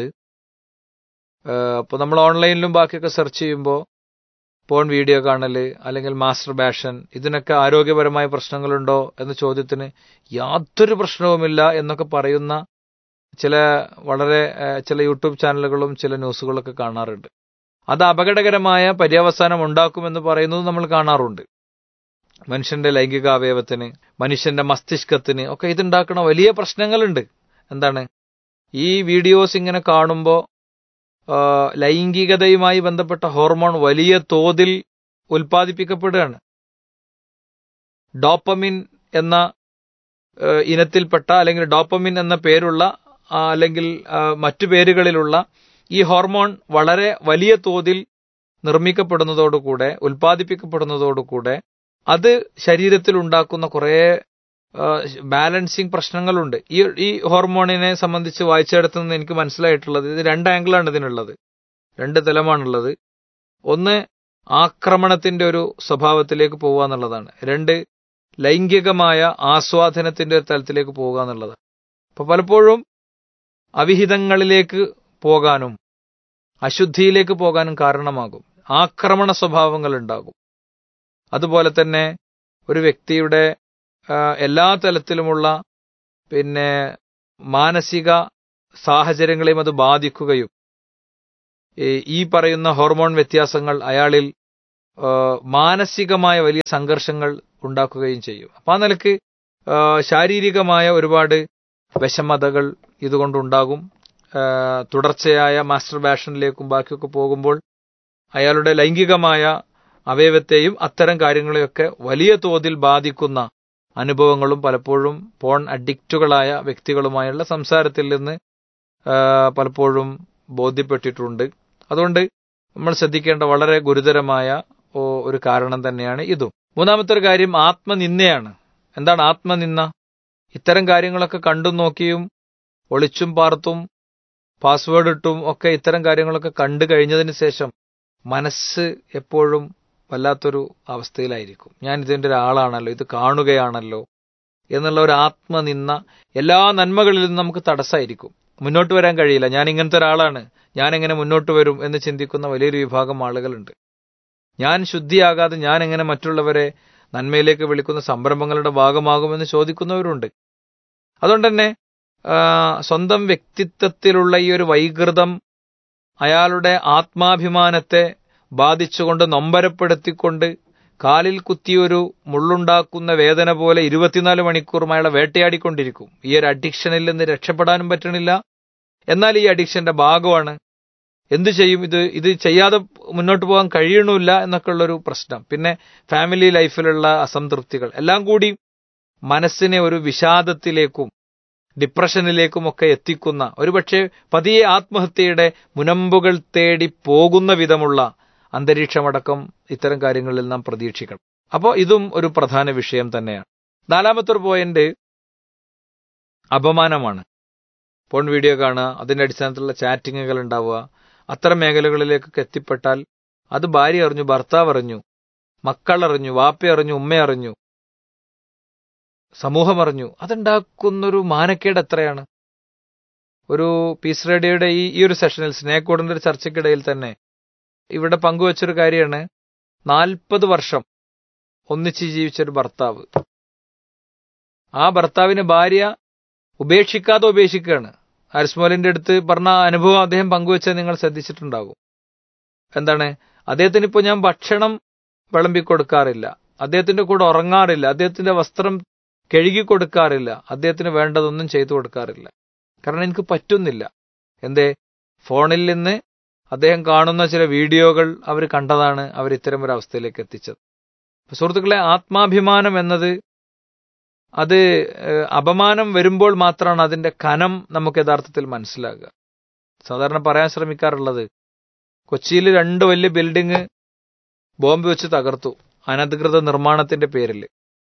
ഇപ്പോൾ നമ്മൾ ഓൺലൈനിലും ബാക്കിയൊക്കെ സെർച്ച് ചെയ്യുമ്പോൾ പോൺ വീഡിയോ കാണല് അല്ലെങ്കിൽ മാസ്റ്റർ ബാഷൻ ഇതിനൊക്കെ ആരോഗ്യപരമായ പ്രശ്നങ്ങളുണ്ടോ എന്ന ചോദ്യത്തിന് യാതൊരു പ്രശ്നവുമില്ല എന്നൊക്കെ പറയുന്ന ചില വളരെ ഏഹ്, ചില യൂട്യൂബ് ചാനലുകളും ചില ന്യൂസുകളൊക്കെ കാണാറുണ്ട് അത് അപകടകരമായ പര്യവസാനം ഉണ്ടാക്കുമെന്ന് പറയുന്നത് നമ്മൾ കാണാറുണ്ട് മനുഷ്യന്റെ ലൈംഗിക അവയവത്തിന് മനുഷ്യന്റെ മസ്തിഷ്കത്തിന് ഒക്കെ ഇതുണ്ടാക്കുന്ന വലിയ പ്രശ്നങ്ങളുണ്ട് എന്താണ് ഈ വീഡിയോസ് ഇങ്ങനെ കാണുമ്പോൾ ആ, ലൈംഗികതയുമായി ബന്ധപ്പെട്ട ഹോർമോൺ വലിയ തോതിൽ ഉൽപ്പാദിപ്പിക്കപ്പെടുകയാണ് ഡോപ്പമിൻ എന്ന ആ, ഇനത്തിൽപ്പെട്ട അല്ലെങ്കിൽ ഡോപ്പമിൻ എന്ന പേരുള്ള ആ, അല്ലെങ്കിൽ ആ, മറ്റു പേരുകളിലുള്ള ഈ ഹോർമോൺ വളരെ വലിയ തോതിൽ നിർമ്മിക്കപ്പെടുന്നതോടുകൂടെ ഉൽപ്പാദിപ്പിക്കപ്പെടുന്നതോടുകൂടെ അത് ശരീരത്തിൽ ഉണ്ടാക്കുന്ന കുറേ ബാലൻസിങ് പ്രശ്നങ്ങളുണ്ട് ഈ ഈ ഹോർമോണിനെ സംബന്ധിച്ച് വായിച്ചെടുത്തു നിന്ന് എനിക്ക് മനസ്സിലായിട്ടുള്ളത് ഇത് രണ്ട് ആംഗിളാണ് ഇതിനുള്ളത് രണ്ട് തലമാണുള്ളത് ഒന്ന് ആക്രമണത്തിന്റെ ഒരു സ്വഭാവത്തിലേക്ക് പോവുക എന്നുള്ളതാണ് രണ്ട് ലൈംഗികമായ ആസ്വാദനത്തിന്റെ ഒരു തലത്തിലേക്ക് പോവുക എന്നുള്ളതാണ് അപ്പൊ പലപ്പോഴും അവിഹിതങ്ങളിലേക്ക് പോകാനും അശുദ്ധിയിലേക്ക് പോകാനും കാരണമാകും ആക്രമണ സ്വഭാവങ്ങൾ ഉണ്ടാകും അതുപോലെ തന്നെ ഒരു വ്യക്തിയുടെ ആ, എല്ലാ തലത്തിലുമുള്ള പിന്നെ മാനസിക സാഹചര്യങ്ങളെയും അത് ബാധിക്കുകയും ഈ ഈ പറയുന്ന ഹോർമോൺ വ്യത്യാസങ്ങൾ അയാളിൽ ആ, മാനസികമായ വലിയ സംഘർഷങ്ങൾ ഉണ്ടാക്കുകയും ചെയ്യും അപ്പൊ ആ നിലക്ക് ആ, ശാരീരികമായ ഒരുപാട് വിഷമതകൾ ഇതുകൊണ്ടുണ്ടാകും ആ, തുടർച്ചയായ മാസ്റ്റർ ബാഷനിലേക്കും ബാക്കിയൊക്കെ പോകുമ്പോൾ അയാളുടെ ലൈംഗികമായ അവയവത്തെയും അത്തരം കാര്യങ്ങളെയൊക്കെ വലിയ തോതിൽ ബാധിക്കുന്ന അനുഭവങ്ങളും പലപ്പോഴും പോൺ അഡിക്റ്റുകളായ വ്യക്തികളുമായുള്ള സംസാരത്തിൽ നിന്ന് ആ, പലപ്പോഴും ബോധ്യപ്പെട്ടിട്ടുണ്ട് അതുകൊണ്ട് നമ്മൾ ശ്രദ്ധിക്കേണ്ട വളരെ ഗുരുതരമായ ഓ- ഒരു കാരണം തന്നെയാണ് ഇതും മൂന്നാമത്തെ ഒരു കാര്യം ആത്മനിന്ദയാണ് എന്താണ് ആത്മനിന്ദ ഇത്തരം കാര്യങ്ങളൊക്കെ കണ്ടും നോക്കിയും ഒളിച്ചും പാർത്തും പാസ്വേഡ് ഇട്ടും ഒക്കെ ഇത്തരം കാര്യങ്ങളൊക്കെ കണ്ടു കഴിഞ്ഞതിന് ശേഷം മനസ്സ് എപ്പോഴും വല്ലാത്തൊരു അവസ്ഥയിലായിരിക്കും ഞാൻ ഇതിന്റെ ഒരാളാണല്ലോ ഇത് കാണുകയാണല്ലോ എന്നുള്ള ഒരു ആത്മനിന്ദ എല്ലാ നന്മകളിൽ നിന്നും നമുക്ക് തടസ്സമായിരിക്കും മുന്നോട്ട് വരാൻ കഴിയില്ല ഞാൻ ഇങ്ങനത്തെ ഒരാളാണ് ഞാൻ എങ്ങനെ മുന്നോട്ട് വരും എന്ന് ചിന്തിക്കുന്ന വലിയൊരു വിഭാഗം ആളുകളുണ്ട് ഞാൻ ശുദ്ധിയാകാതെ ഞാൻ എങ്ങനെ മറ്റുള്ളവരെ നന്മയിലേക്ക് വിളിക്കുന്ന സംരംഭങ്ങളുടെ ഭാഗമാകുമെന്ന് ചോദിക്കുന്നവരുണ്ട് അതുകൊണ്ട് തന്നെ ആ, സ്വന്തം വ്യക്തിത്വത്തിലുള്ള ഈ ഒരു വൈകൃതം അയാളുടെ ആത്മാഭിമാനത്തെ ബാധിച്ചുകൊണ്ട് നൊമ്പരപ്പെടുത്തിക്കൊണ്ട് കാലിൽ കുത്തിയൊരു മുള്ളുണ്ടാക്കുന്ന വേദന പോലെ ഇരുപത്തിനാല് മണിക്കൂറും അയാളെ വേട്ടയാടിക്കൊണ്ടിരിക്കും ഈ ഒരു അഡിക്ഷനിൽ നിന്ന് രക്ഷപ്പെടാനും പറ്റണില്ല എന്നാൽ ഈ അഡിക്ഷന്റെ ഭാഗമാണ് എന്തു ചെയ്യും ഇത് ഇത് ചെയ്യാതെ മുന്നോട്ട് പോകാൻ കഴിയണില്ല എന്നൊക്കെ ഉള്ളൊരു പ്രശ്നം പിന്നെ ഫാമിലി ലൈഫിലുള്ള അസംതൃപ്തികൾ എല്ലാം കൂടി മനസ്സിനെ ഒരു വിഷാദത്തിലേക്കും ഡിപ്രഷനിലേക്കുമൊക്കെ എത്തിക്കുന്ന ഒരുപക്ഷെ പതിയെ ആത്മഹത്യയുടെ മുനമ്പുകൾ തേടി പോകുന്ന വിധമുള്ള അന്തരീക്ഷമടക്കം ഇത്തരം കാര്യങ്ങളിൽ നാം പ്രതീക്ഷിക്കണം അപ്പോൾ ഇതും ഒരു പ്രധാന വിഷയം തന്നെയാണ് നാലാമത്തെ ഒരു പോയിന്റ് അപമാനമാണ് ഫോൺ വീഡിയോ കാണുക അതിന്റെ അടിസ്ഥാനത്തിലുള്ള ചാറ്റിങ്ങുകൾ ഉണ്ടാവുക അത്തരം മേഖലകളിലേക്കൊക്കെ എത്തിപ്പെട്ടാൽ അത് ഭാര്യ അറിഞ്ഞു ഭർത്താവ് അറിഞ്ഞു മക്കൾ അറിഞ്ഞു വാപ്പ അറിഞ്ഞു ഉമ്മ അറിഞ്ഞു സമൂഹം അറിഞ്ഞു അതുണ്ടാക്കുന്നൊരു മാനക്കേട് എത്രയാണ് ഒരു പീസ് റേഡിയോയുടെ ഈ ഈ ഒരു സെഷനിൽ സ്നേഹക്കോടിന്റെ ഒരു ചർച്ചയ്ക്കിടയിൽ തന്നെ ഇവിടെ പങ്കുവച്ചൊരു കാര്യമാണ് നാൽപ്പത് വർഷം ഒന്നിച്ച് ജീവിച്ചൊരു ഭർത്താവ് ആ ഭർത്താവിന് ഭാര്യ ഉപേക്ഷിക്കാതെ ഉപേക്ഷിക്കുകയാണ് ഹാരിസ്മോലിന്റെ അടുത്ത് പറഞ്ഞ അനുഭവം അദ്ദേഹം പങ്കുവെച്ചത് നിങ്ങൾ ശ്രദ്ധിച്ചിട്ടുണ്ടാകും എന്താണ് അദ്ദേഹത്തിന് ഇപ്പോൾ ഞാൻ ഭക്ഷണം വിളമ്പി കൊടുക്കാറില്ല അദ്ദേഹത്തിന്റെ കൂടെ ഉറങ്ങാറില്ല അദ്ദേഹത്തിന്റെ വസ്ത്രം കഴുകി കൊടുക്കാറില്ല അദ്ദേഹത്തിന് വേണ്ടതൊന്നും ചെയ്തു കൊടുക്കാറില്ല കാരണം എനിക്ക് പറ്റുന്നില്ല എന്തേ ഫോണിൽ നിന്ന് അദ്ദേഹം കാണുന്ന ചില വീഡിയോകൾ അവർ കണ്ടതാണ് അവർ ഇത്തരം ഒരു അവസ്ഥയിലേക്ക് എത്തിച്ചത് സുഹൃത്തുക്കളെ ആത്മാഭിമാനം എന്നത് അത് ഏഹ്, അപമാനം വരുമ്പോൾ മാത്രമാണ് അതിന്റെ കനം നമുക്ക് യഥാർത്ഥത്തിൽ മനസ്സിലാകുക സാധാരണ പറയാൻ ശ്രമിക്കാറുള്ളത് കൊച്ചിയിൽ രണ്ട് വലിയ ബിൽഡിംഗ് ബോംബ് വെച്ച് തകർത്തു അനധികൃത നിർമ്മാണത്തിന്റെ പേരിൽ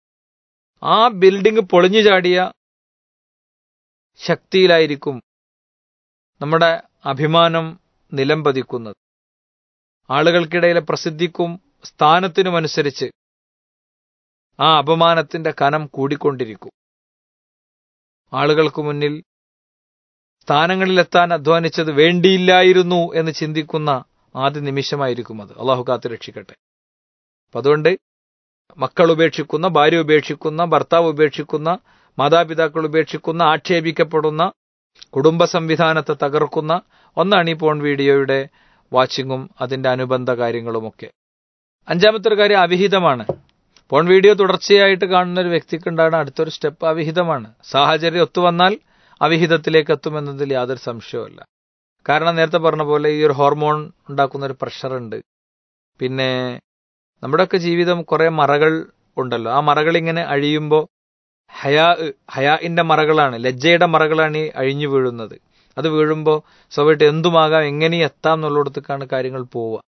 ആ ബിൽഡിംഗ് പൊളിഞ്ഞു ചാടിയ ശക്തിയിലായിരിക്കും നമ്മുടെ അഭിമാനം നിലം പതിക്കുന്നത് ആളുകൾക്കിടയിലെ പ്രസിദ്ധിക്കും സ്ഥാനത്തിനുമനുസരിച്ച് ആ അപമാനത്തിന്റെ കനം കൂടിക്കൊണ്ടിരിക്കും ആളുകൾക്ക് മുന്നിൽ സ്ഥാനങ്ങളിലെത്താൻ അധ്വാനിച്ചത് വേണ്ടിയില്ലായിരുന്നു എന്ന് ചിന്തിക്കുന്ന ആദ്യ നിമിഷമായിരിക്കും അത് അള്ളാഹു കാത്തു രക്ഷിക്കട്ടെ അപ്പൊ അതുകൊണ്ട് മക്കൾ ഉപേക്ഷിക്കുന്ന ഭാര്യ ഉപേക്ഷിക്കുന്ന ഭർത്താവ് ഉപേക്ഷിക്കുന്ന മാതാപിതാക്കൾ ഉപേക്ഷിക്കുന്ന ആക്ഷേപിക്കപ്പെടുന്ന കുടുംബ സംവിധാനത്തെ തകർക്കുന്ന ഒന്നാണ് ഈ പോൺ വീഡിയോയുടെ വാച്ചിങ്ങും അതിന്റെ അനുബന്ധ കാര്യങ്ങളുമൊക്കെ അഞ്ചാമത്തെ ഒരു കാര്യം അവിഹിതമാണ് പോൺ വീഡിയോ തുടർച്ചയായിട്ട് കാണുന്ന ഒരു വ്യക്തിക്ക് ഉണ്ടാകുന്ന അടുത്തൊരു സ്റ്റെപ്പ് അവിഹിതമാണ് സാഹചര്യം ഒത്തുവന്നാൽ അവിഹിതത്തിലേക്ക് എത്തുമെന്നതിൽ യാതൊരു സംശയവുമില്ല കാരണം നേരത്തെ പറഞ്ഞ പോലെ ഈ ഒരു ഹോർമോൺ ഉണ്ടാക്കുന്ന ഒരു പ്രഷറുണ്ട് പിന്നെ നമ്മുടെയൊക്കെ ജീവിതം കുറെ മറകൾ ഉണ്ടല്ലോ ആ മറകൾ ഇങ്ങനെ അഴിയുമ്പോൾ ഹയാ ഹയാഇന്റെ മറകളാണ് ലജ്ജയുടെ മറകളാണ് ഈ അഴിഞ്ഞു വീഴുന്നത് അത് വീഴുമ്പോൾ സ്വാഭാവികമായിട്ട് എന്തുമാകാം എങ്ങനെ എത്താം എന്നുള്ളിടത്തേക്കാണ് കാര്യങ്ങൾ പോവുക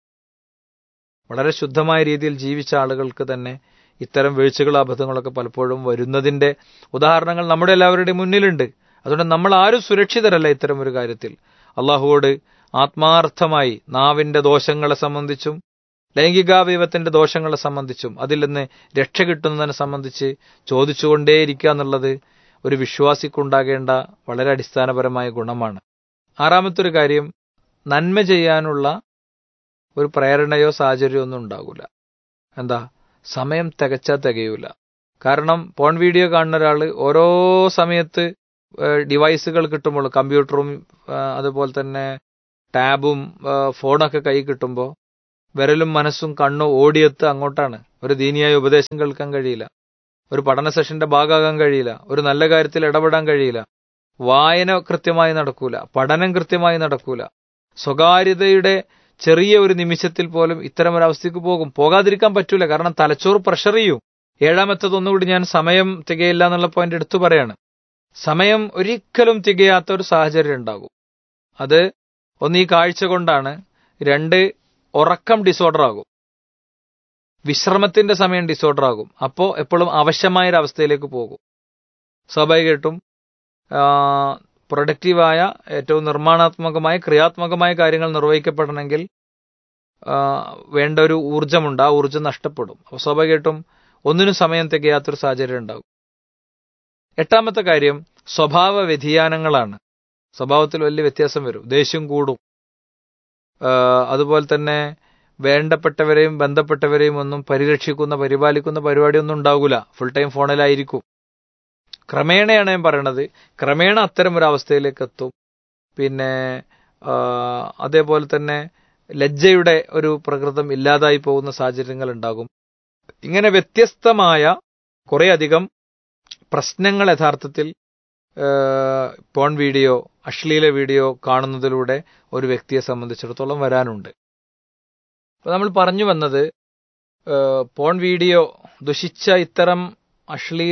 വളരെ ശുദ്ധമായ രീതിയിൽ ജീവിച്ച ആളുകൾക്ക് തന്നെ ഇത്തരം വീഴ്ചകളും അബദ്ധങ്ങളൊക്കെ പലപ്പോഴും വരുന്നതിന്റെ ഉദാഹരണങ്ങൾ നമ്മുടെ എല്ലാവരുടെയും മുന്നിലുണ്ട് അതുകൊണ്ട് നമ്മൾ ആരും സുരക്ഷിതരല്ല ഇത്തരം ഒരു കാര്യത്തിൽ അള്ളാഹുവോട് ആത്മാർത്ഥമായി നാവിന്റെ ദോഷങ്ങളെ സംബന്ധിച്ചും ലൈംഗികാവയവത്തിന്റെ ദോഷങ്ങളെ സംബന്ധിച്ചും അതിൽ നിന്ന് രക്ഷ കിട്ടുന്നതിനെ സംബന്ധിച്ച് ചോദിച്ചുകൊണ്ടേയിരിക്കുക എന്നുള്ളത് ഒരു വിശ്വാസിക്കുണ്ടാകേണ്ട വളരെ അടിസ്ഥാനപരമായ ഗുണമാണ് ആറാമത്തെ ഒരു കാര്യം നന്മ ചെയ്യാനുള്ള ഒരു പ്രേരണയോ സാഹചര്യമോ ഒന്നും ഉണ്ടാകില്ല എന്താ സമയം തികച്ചാൽ തികയൂല കാരണം പോൺ വീഡിയോ കാണുന്ന ഒരാൾ ഓരോ സമയത്ത് ഡിവൈസുകൾ കിട്ടുമ്പോൾ കമ്പ്യൂട്ടറും ആ, അതുപോലെ തന്നെ ടാബും ആ, ഫോണൊക്കെ കൈ കിട്ടുമ്പോൾ വിരലും മനസ്സും കണ്ണും ഓടിയെത്ത് അങ്ങോട്ടാണ് ഒരു ദീനിയായ ഉപദേശം കേൾക്കാൻ കഴിയില്ല ഒരു പഠന സെഷന്റെ ഭാഗമാകാൻ കഴിയില്ല ഒരു നല്ല കാര്യത്തിൽ ഇടപെടാൻ കഴിയില്ല വായന കൃത്യമായി നടക്കൂല പഠനം കൃത്യമായി നടക്കൂല സ്വകാര്യതയുടെ ചെറിയ ഒരു നിമിഷത്തിൽ പോലും ഇത്തരം ഒരു അവസ്ഥയ്ക്ക് പോകും പോകാതിരിക്കാൻ പറ്റൂല കാരണം തലച്ചോറ് പ്രഷർ ചെയ്യും ഏഴാമത്തത് ഒന്നുകൂടി ഞാൻ സമയം തികയില്ല എന്നുള്ള പോയിന്റ് എടുത്തു പറയാണ് സമയം ഒരിക്കലും തികയാത്ത ഒരു സാഹചര്യം ഉണ്ടാകും അത് ഒന്ന് ഈ കാഴ്ച കൊണ്ടാണ് രണ്ട് ഉറക്കം ഡിസോർഡർ ആകും വിശ്രമത്തിന്റെ സമയം ഡിസോർഡർ ആകും അപ്പോൾ എപ്പോഴും അവശ്യമായ ഒരു അവസ്ഥയിലേക്ക് പോകും സ്വാഭാവികമായിട്ടും പ്രൊഡക്റ്റീവായ ഏറ്റവും നിർമ്മാണാത്മകമായ ക്രിയാത്മകമായ കാര്യങ്ങൾ നിർവഹിക്കപ്പെടണമെങ്കിൽ ആ, വേണ്ട ഒരു ഊർജമുണ്ട് ആ ഊർജം നഷ്ടപ്പെടും അപ്പോൾ സ്വാഭാവികമായിട്ടും ഒന്നിനും സമയം തികയാത്തൊരു സാഹചര്യം ഉണ്ടാകും എട്ടാമത്തെ കാര്യം സ്വഭാവ വ്യതിയാനങ്ങളാണ് സ്വഭാവത്തിൽ വലിയ വ്യത്യാസം വരും ദേഷ്യം കൂടും ആ, അതുപോലെ തന്നെ വേണ്ടപ്പെട്ടവരെയും ബന്ധപ്പെട്ടവരെയും ഒന്നും പരിരക്ഷിക്കുന്ന പരിപാലിക്കുന്ന പരിപാടിയൊന്നും ഉണ്ടാകൂല ഫുൾ ടൈം ഫോണിലായിരിക്കും ക്രമേണയാണ് ഞാൻ പറയണത് ക്രമേണ അത്തരം ഒരു അവസ്ഥയിലേക്ക് എത്തും പിന്നെ ആ, അതേപോലെ തന്നെ ലജ്ജയുടെ ഒരു പ്രകൃതം ഇല്ലാതായി പോകുന്ന സാഹചര്യങ്ങൾ ഉണ്ടാകും ഇങ്ങനെ വ്യത്യസ്തമായ കുറേയധികം പ്രശ്നങ്ങൾ യഥാർത്ഥത്തിൽ ആ, പോൺ വീഡിയോ അശ്ലീല വീഡിയോ കാണുന്നതിലൂടെ ഒരു വ്യക്തിയെ സംബന്ധിച്ചിടത്തോളം വരാനുണ്ട് അപ്പൊ നമ്മൾ പറഞ്ഞു വന്നത് ആ, പോൺ വീഡിയോ ദുഷിച്ച ഇത്തരം അശ്ലീല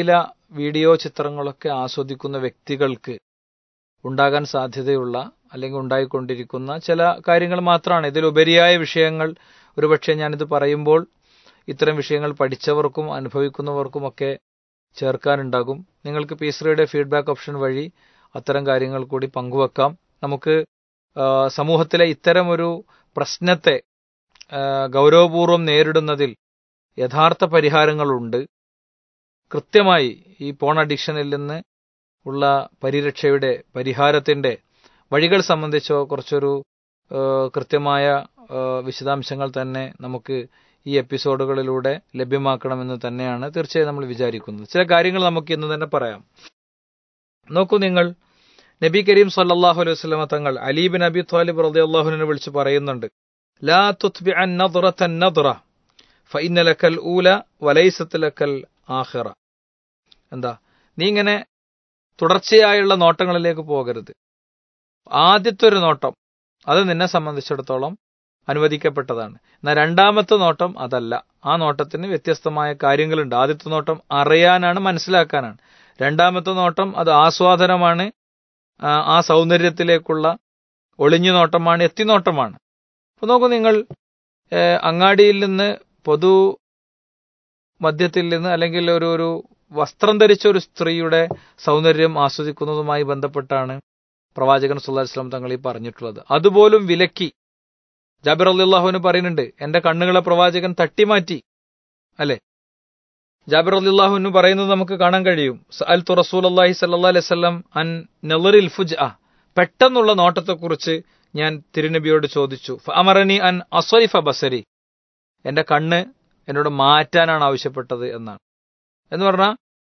വീഡിയോ ചിത്രങ്ങളൊക്കെ ആസ്വദിക്കുന്ന വ്യക്തികൾക്ക് ഉണ്ടാകാൻ സാധ്യതയുള്ള അല്ലെങ്കിൽ ഉണ്ടായിക്കൊണ്ടിരിക്കുന്ന ചില കാര്യങ്ങൾ മാത്രമാണ് ഇതിലുപരിയായ വിഷയങ്ങൾ ഒരുപക്ഷെ ഞാനിത് പറയുമ്പോൾ ഇത്തരം വിഷയങ്ങൾ പഠിച്ചവർക്കും അനുഭവിക്കുന്നവർക്കുമൊക്കെ ചേർക്കാനുണ്ടാകും നിങ്ങൾക്ക് പീസ്രയുടെ ഫീഡ്ബാക്ക് ഓപ്ഷൻ വഴി അത്തരം കാര്യങ്ങൾ കൂടി പങ്കുവെക്കാം നമുക്ക് ആ, സമൂഹത്തിലെ ഇത്തരം ഒരു പ്രശ്നത്തെ ആ, ഗൗരവപൂർവ്വം നേരിടുന്നതിൽ യഥാർത്ഥ പരിഹാരങ്ങളുണ്ട് കൃത്യമായി ഈ പോൺ അഡിക്ഷനിൽ നിന്ന് ഉള്ള പരിരക്ഷയുടെ പരിഹാരത്തിന്റെ വഴികൾ സംബന്ധിച്ചോ കുറച്ചൊരു ആ, കൃത്യമായ ആ, വിശദാംശങ്ങൾ തന്നെ നമുക്ക് ഈ എപ്പിസോഡുകളിലൂടെ ലഭ്യമാക്കണമെന്ന് തന്നെയാണ് തീർച്ചയായും നമ്മൾ വിചാരിക്കുന്നത് ചില കാര്യങ്ങൾ നമുക്ക് ഇന്ന് തന്നെ പറയാം നോക്കൂ നിങ്ങൾ നബി കരീം സല്ലല്ലാഹു അലൈഹി വസല്ലമ തങ്ങൾ അലീബിൻ അബി ത്വാലിബ് റളിയല്ലാഹുവിനെ വിളിച്ച് പറയുന്നുണ്ട് ലാ തുത്ബിഅൻ നദ്റതൻ നദ്റ ഫഇന്ന ലക്കൽ ഊല വലൈസത്ത് ലക്കൽ ആഖിറ എന്താ നീ ഇങ്ങനെ തുടർച്ചയായുള്ള നോട്ടങ്ങളിലേക്ക് പോകരുത് ആദ്യത്തെ ഒരു നോട്ടം അത് നിന്നെ സംബന്ധിച്ചിടത്തോളം അനുവദിക്കപ്പെട്ടതാണ് എന്നാൽ രണ്ടാമത്തെ നോട്ടം അതല്ല ആ നോട്ടത്തിന് വ്യത്യസ്തമായ കാര്യങ്ങളുണ്ട് ആദ്യത്തെ നോട്ടം അറിയാനാണ് മനസ്സിലാക്കാനാണ് രണ്ടാമത്തെ നോട്ടം അത് ആസ്വാദനമാണ് ആ, ആ സൗന്ദര്യത്തിലേക്കുള്ള ഒളിഞ്ഞു നോട്ടമാണ് എത്തിനോട്ടമാണ് അപ്പൊ നോക്കൂ നിങ്ങൾ ഏഹ്, അങ്ങാടിയിൽ നിന്ന് പൊതു മദ്യത്തിൽ നിന്ന് അല്ലെങ്കിൽ ഒരു ഒരു വസ്ത്രം ധരിച്ച ഒരു സ്ത്രീയുടെ സൗന്ദര്യം ആസ്വദിക്കുന്നതുമായി ബന്ധപ്പെട്ടാണ് പ്രവാചകൻ സുല്ലാ വസ്ലാം തങ്ങൾ ഈ പറഞ്ഞിട്ടുള്ളത് അതുപോലും വിലക്കി ജാബിർ അള്ളാഹുവിന് പറയുന്നുണ്ട് എന്റെ കണ്ണുകളെ പ്രവാചകൻ തട്ടിമാറ്റി അല്ലെ ജാബിർ അള്ളാഹുവിന് പറയുന്നത് നമുക്ക് കാണാൻ കഴിയും അൽ തു റസൂൽ അള്ളാഹി സല്ലാ അലൈഹി സ്വലം അൻ നെളറിൽ ഫുജ് ആ പെട്ടെന്നുള്ള നോട്ടത്തെക്കുറിച്ച് ഞാൻ തിരുനബിയോട് ചോദിച്ചു അമറനി അൻ അസ്വരിഫ ബസരി എന്റെ കണ്ണ് എന്നോട് മാറ്റാനാണ് ആവശ്യപ്പെട്ടത് എന്നാണ് എന്ന് പറഞ്ഞാൽ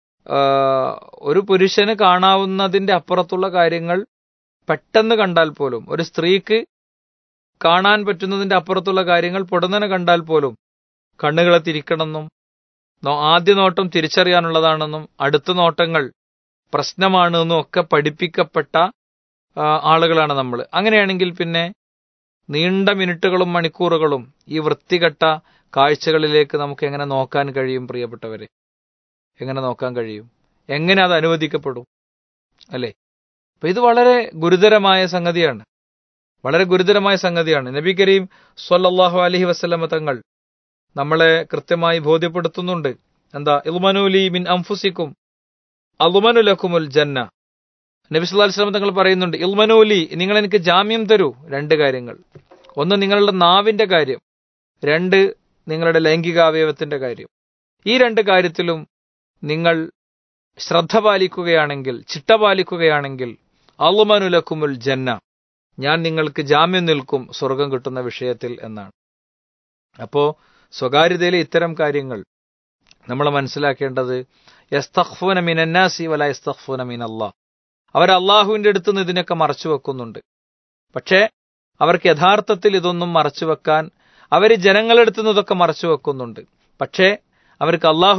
ഒരു പുരുഷന് കാണാവുന്നതിന്റെ അപ്പുറത്തുള്ള കാര്യങ്ങൾ പെട്ടെന്ന് കണ്ടാൽ പോലും ഒരു സ്ത്രീക്ക് കാണാൻ പറ്റുന്നതിന്റെ അപ്പുറത്തുള്ള കാര്യങ്ങൾ പൊടുന്നനെ കണ്ടാൽ പോലും കണ്ണുകളെ തിരിക്കണമെന്നും നോ- ആദ്യ നോട്ടം തിരിച്ചറിയാനുള്ളതാണെന്നും അടുത്ത നോട്ടങ്ങൾ പ്രശ്നമാണെന്നും ഒക്കെ പഠിപ്പിക്കപ്പെട്ട ആ, ആളുകളാണ് നമ്മൾ അങ്ങനെയാണെങ്കിൽ പിന്നെ നീണ്ട മിനിറ്റുകളും മണിക്കൂറുകളും ഈ വൃത്തികെട്ട കാഴ്ചകളിലേക്ക് നമുക്ക് എങ്ങനെ നോക്കാൻ കഴിയും പ്രിയപ്പെട്ടവരെ എങ്ങനെ നോക്കാൻ കഴിയും എങ്ങനെ അത് അനുവദിക്കപ്പെടും അല്ലേ അപ്പൊ ഇത് വളരെ ഗുരുതരമായ സംഗതിയാണ് വളരെ ഗുരുതരമായ സംഗതിയാണ് നബി കരീം സ്വല്ലല്ലാഹു അലൈഹി വസല്ലമ തങ്ങൾ നമ്മളെ കൃത്യമായി ബോധ്യപ്പെടുത്തുന്നുണ്ട് എന്താ ഇൽമനൂലി മിൻ അംഫുസിക്കും അലുമനുലക്കുമുൽ ജന്ന നബി സല്ലല്ലാഹു അലൈഹി വസല്ലം തങ്ങൾ പറയുന്നുണ്ട് ഇൽമനൂലി നിങ്ങൾ എനിക്ക് ജാമ്യം തരൂ രണ്ട് കാര്യങ്ങൾ ഒന്ന് നിങ്ങളുടെ നാവിന്റെ കാര്യം രണ്ട് നിങ്ങളുടെ ലൈംഗികാവയവത്തിന്റെ കാര്യം ഈ രണ്ട് കാര്യത്തിലും നിങ്ങൾ ശ്രദ്ധ പാലിക്കുകയാണെങ്കിൽ ചിട്ട പാലിക്കുകയാണെങ്കിൽ അളുമനുലക്കുമുൽ ജന്ന ഞാൻ നിങ്ങൾക്ക് ജാമ്യം നിൽക്കും സ്വർഗം കിട്ടുന്ന വിഷയത്തിൽ എന്നാണ് അപ്പോ സ്വകാര്യതയിലെ ഇത്തരം കാര്യങ്ങൾ നമ്മൾ മനസ്സിലാക്കേണ്ടത് യസ്തഖ്ഫൂന മിനന്നാസി വല യസ്തഖ്ഫൂന മിൻ അള്ളാഹ് അവർ അള്ളാഹുവിന്റെ അടുത്ത് നിന്ന് ഇതിനൊക്കെ മറച്ചു വെക്കുന്നുണ്ട് പക്ഷേ അവർക്ക് യഥാർത്ഥത്തിൽ ഇതൊന്നും മറച്ചു വെക്കാൻ അവർ ജനങ്ങളെടുത്ത് നിന്ന് ഇതൊക്കെ മറച്ചു വെക്കുന്നുണ്ട് പക്ഷേ അവർക്ക് അള്ളാഹു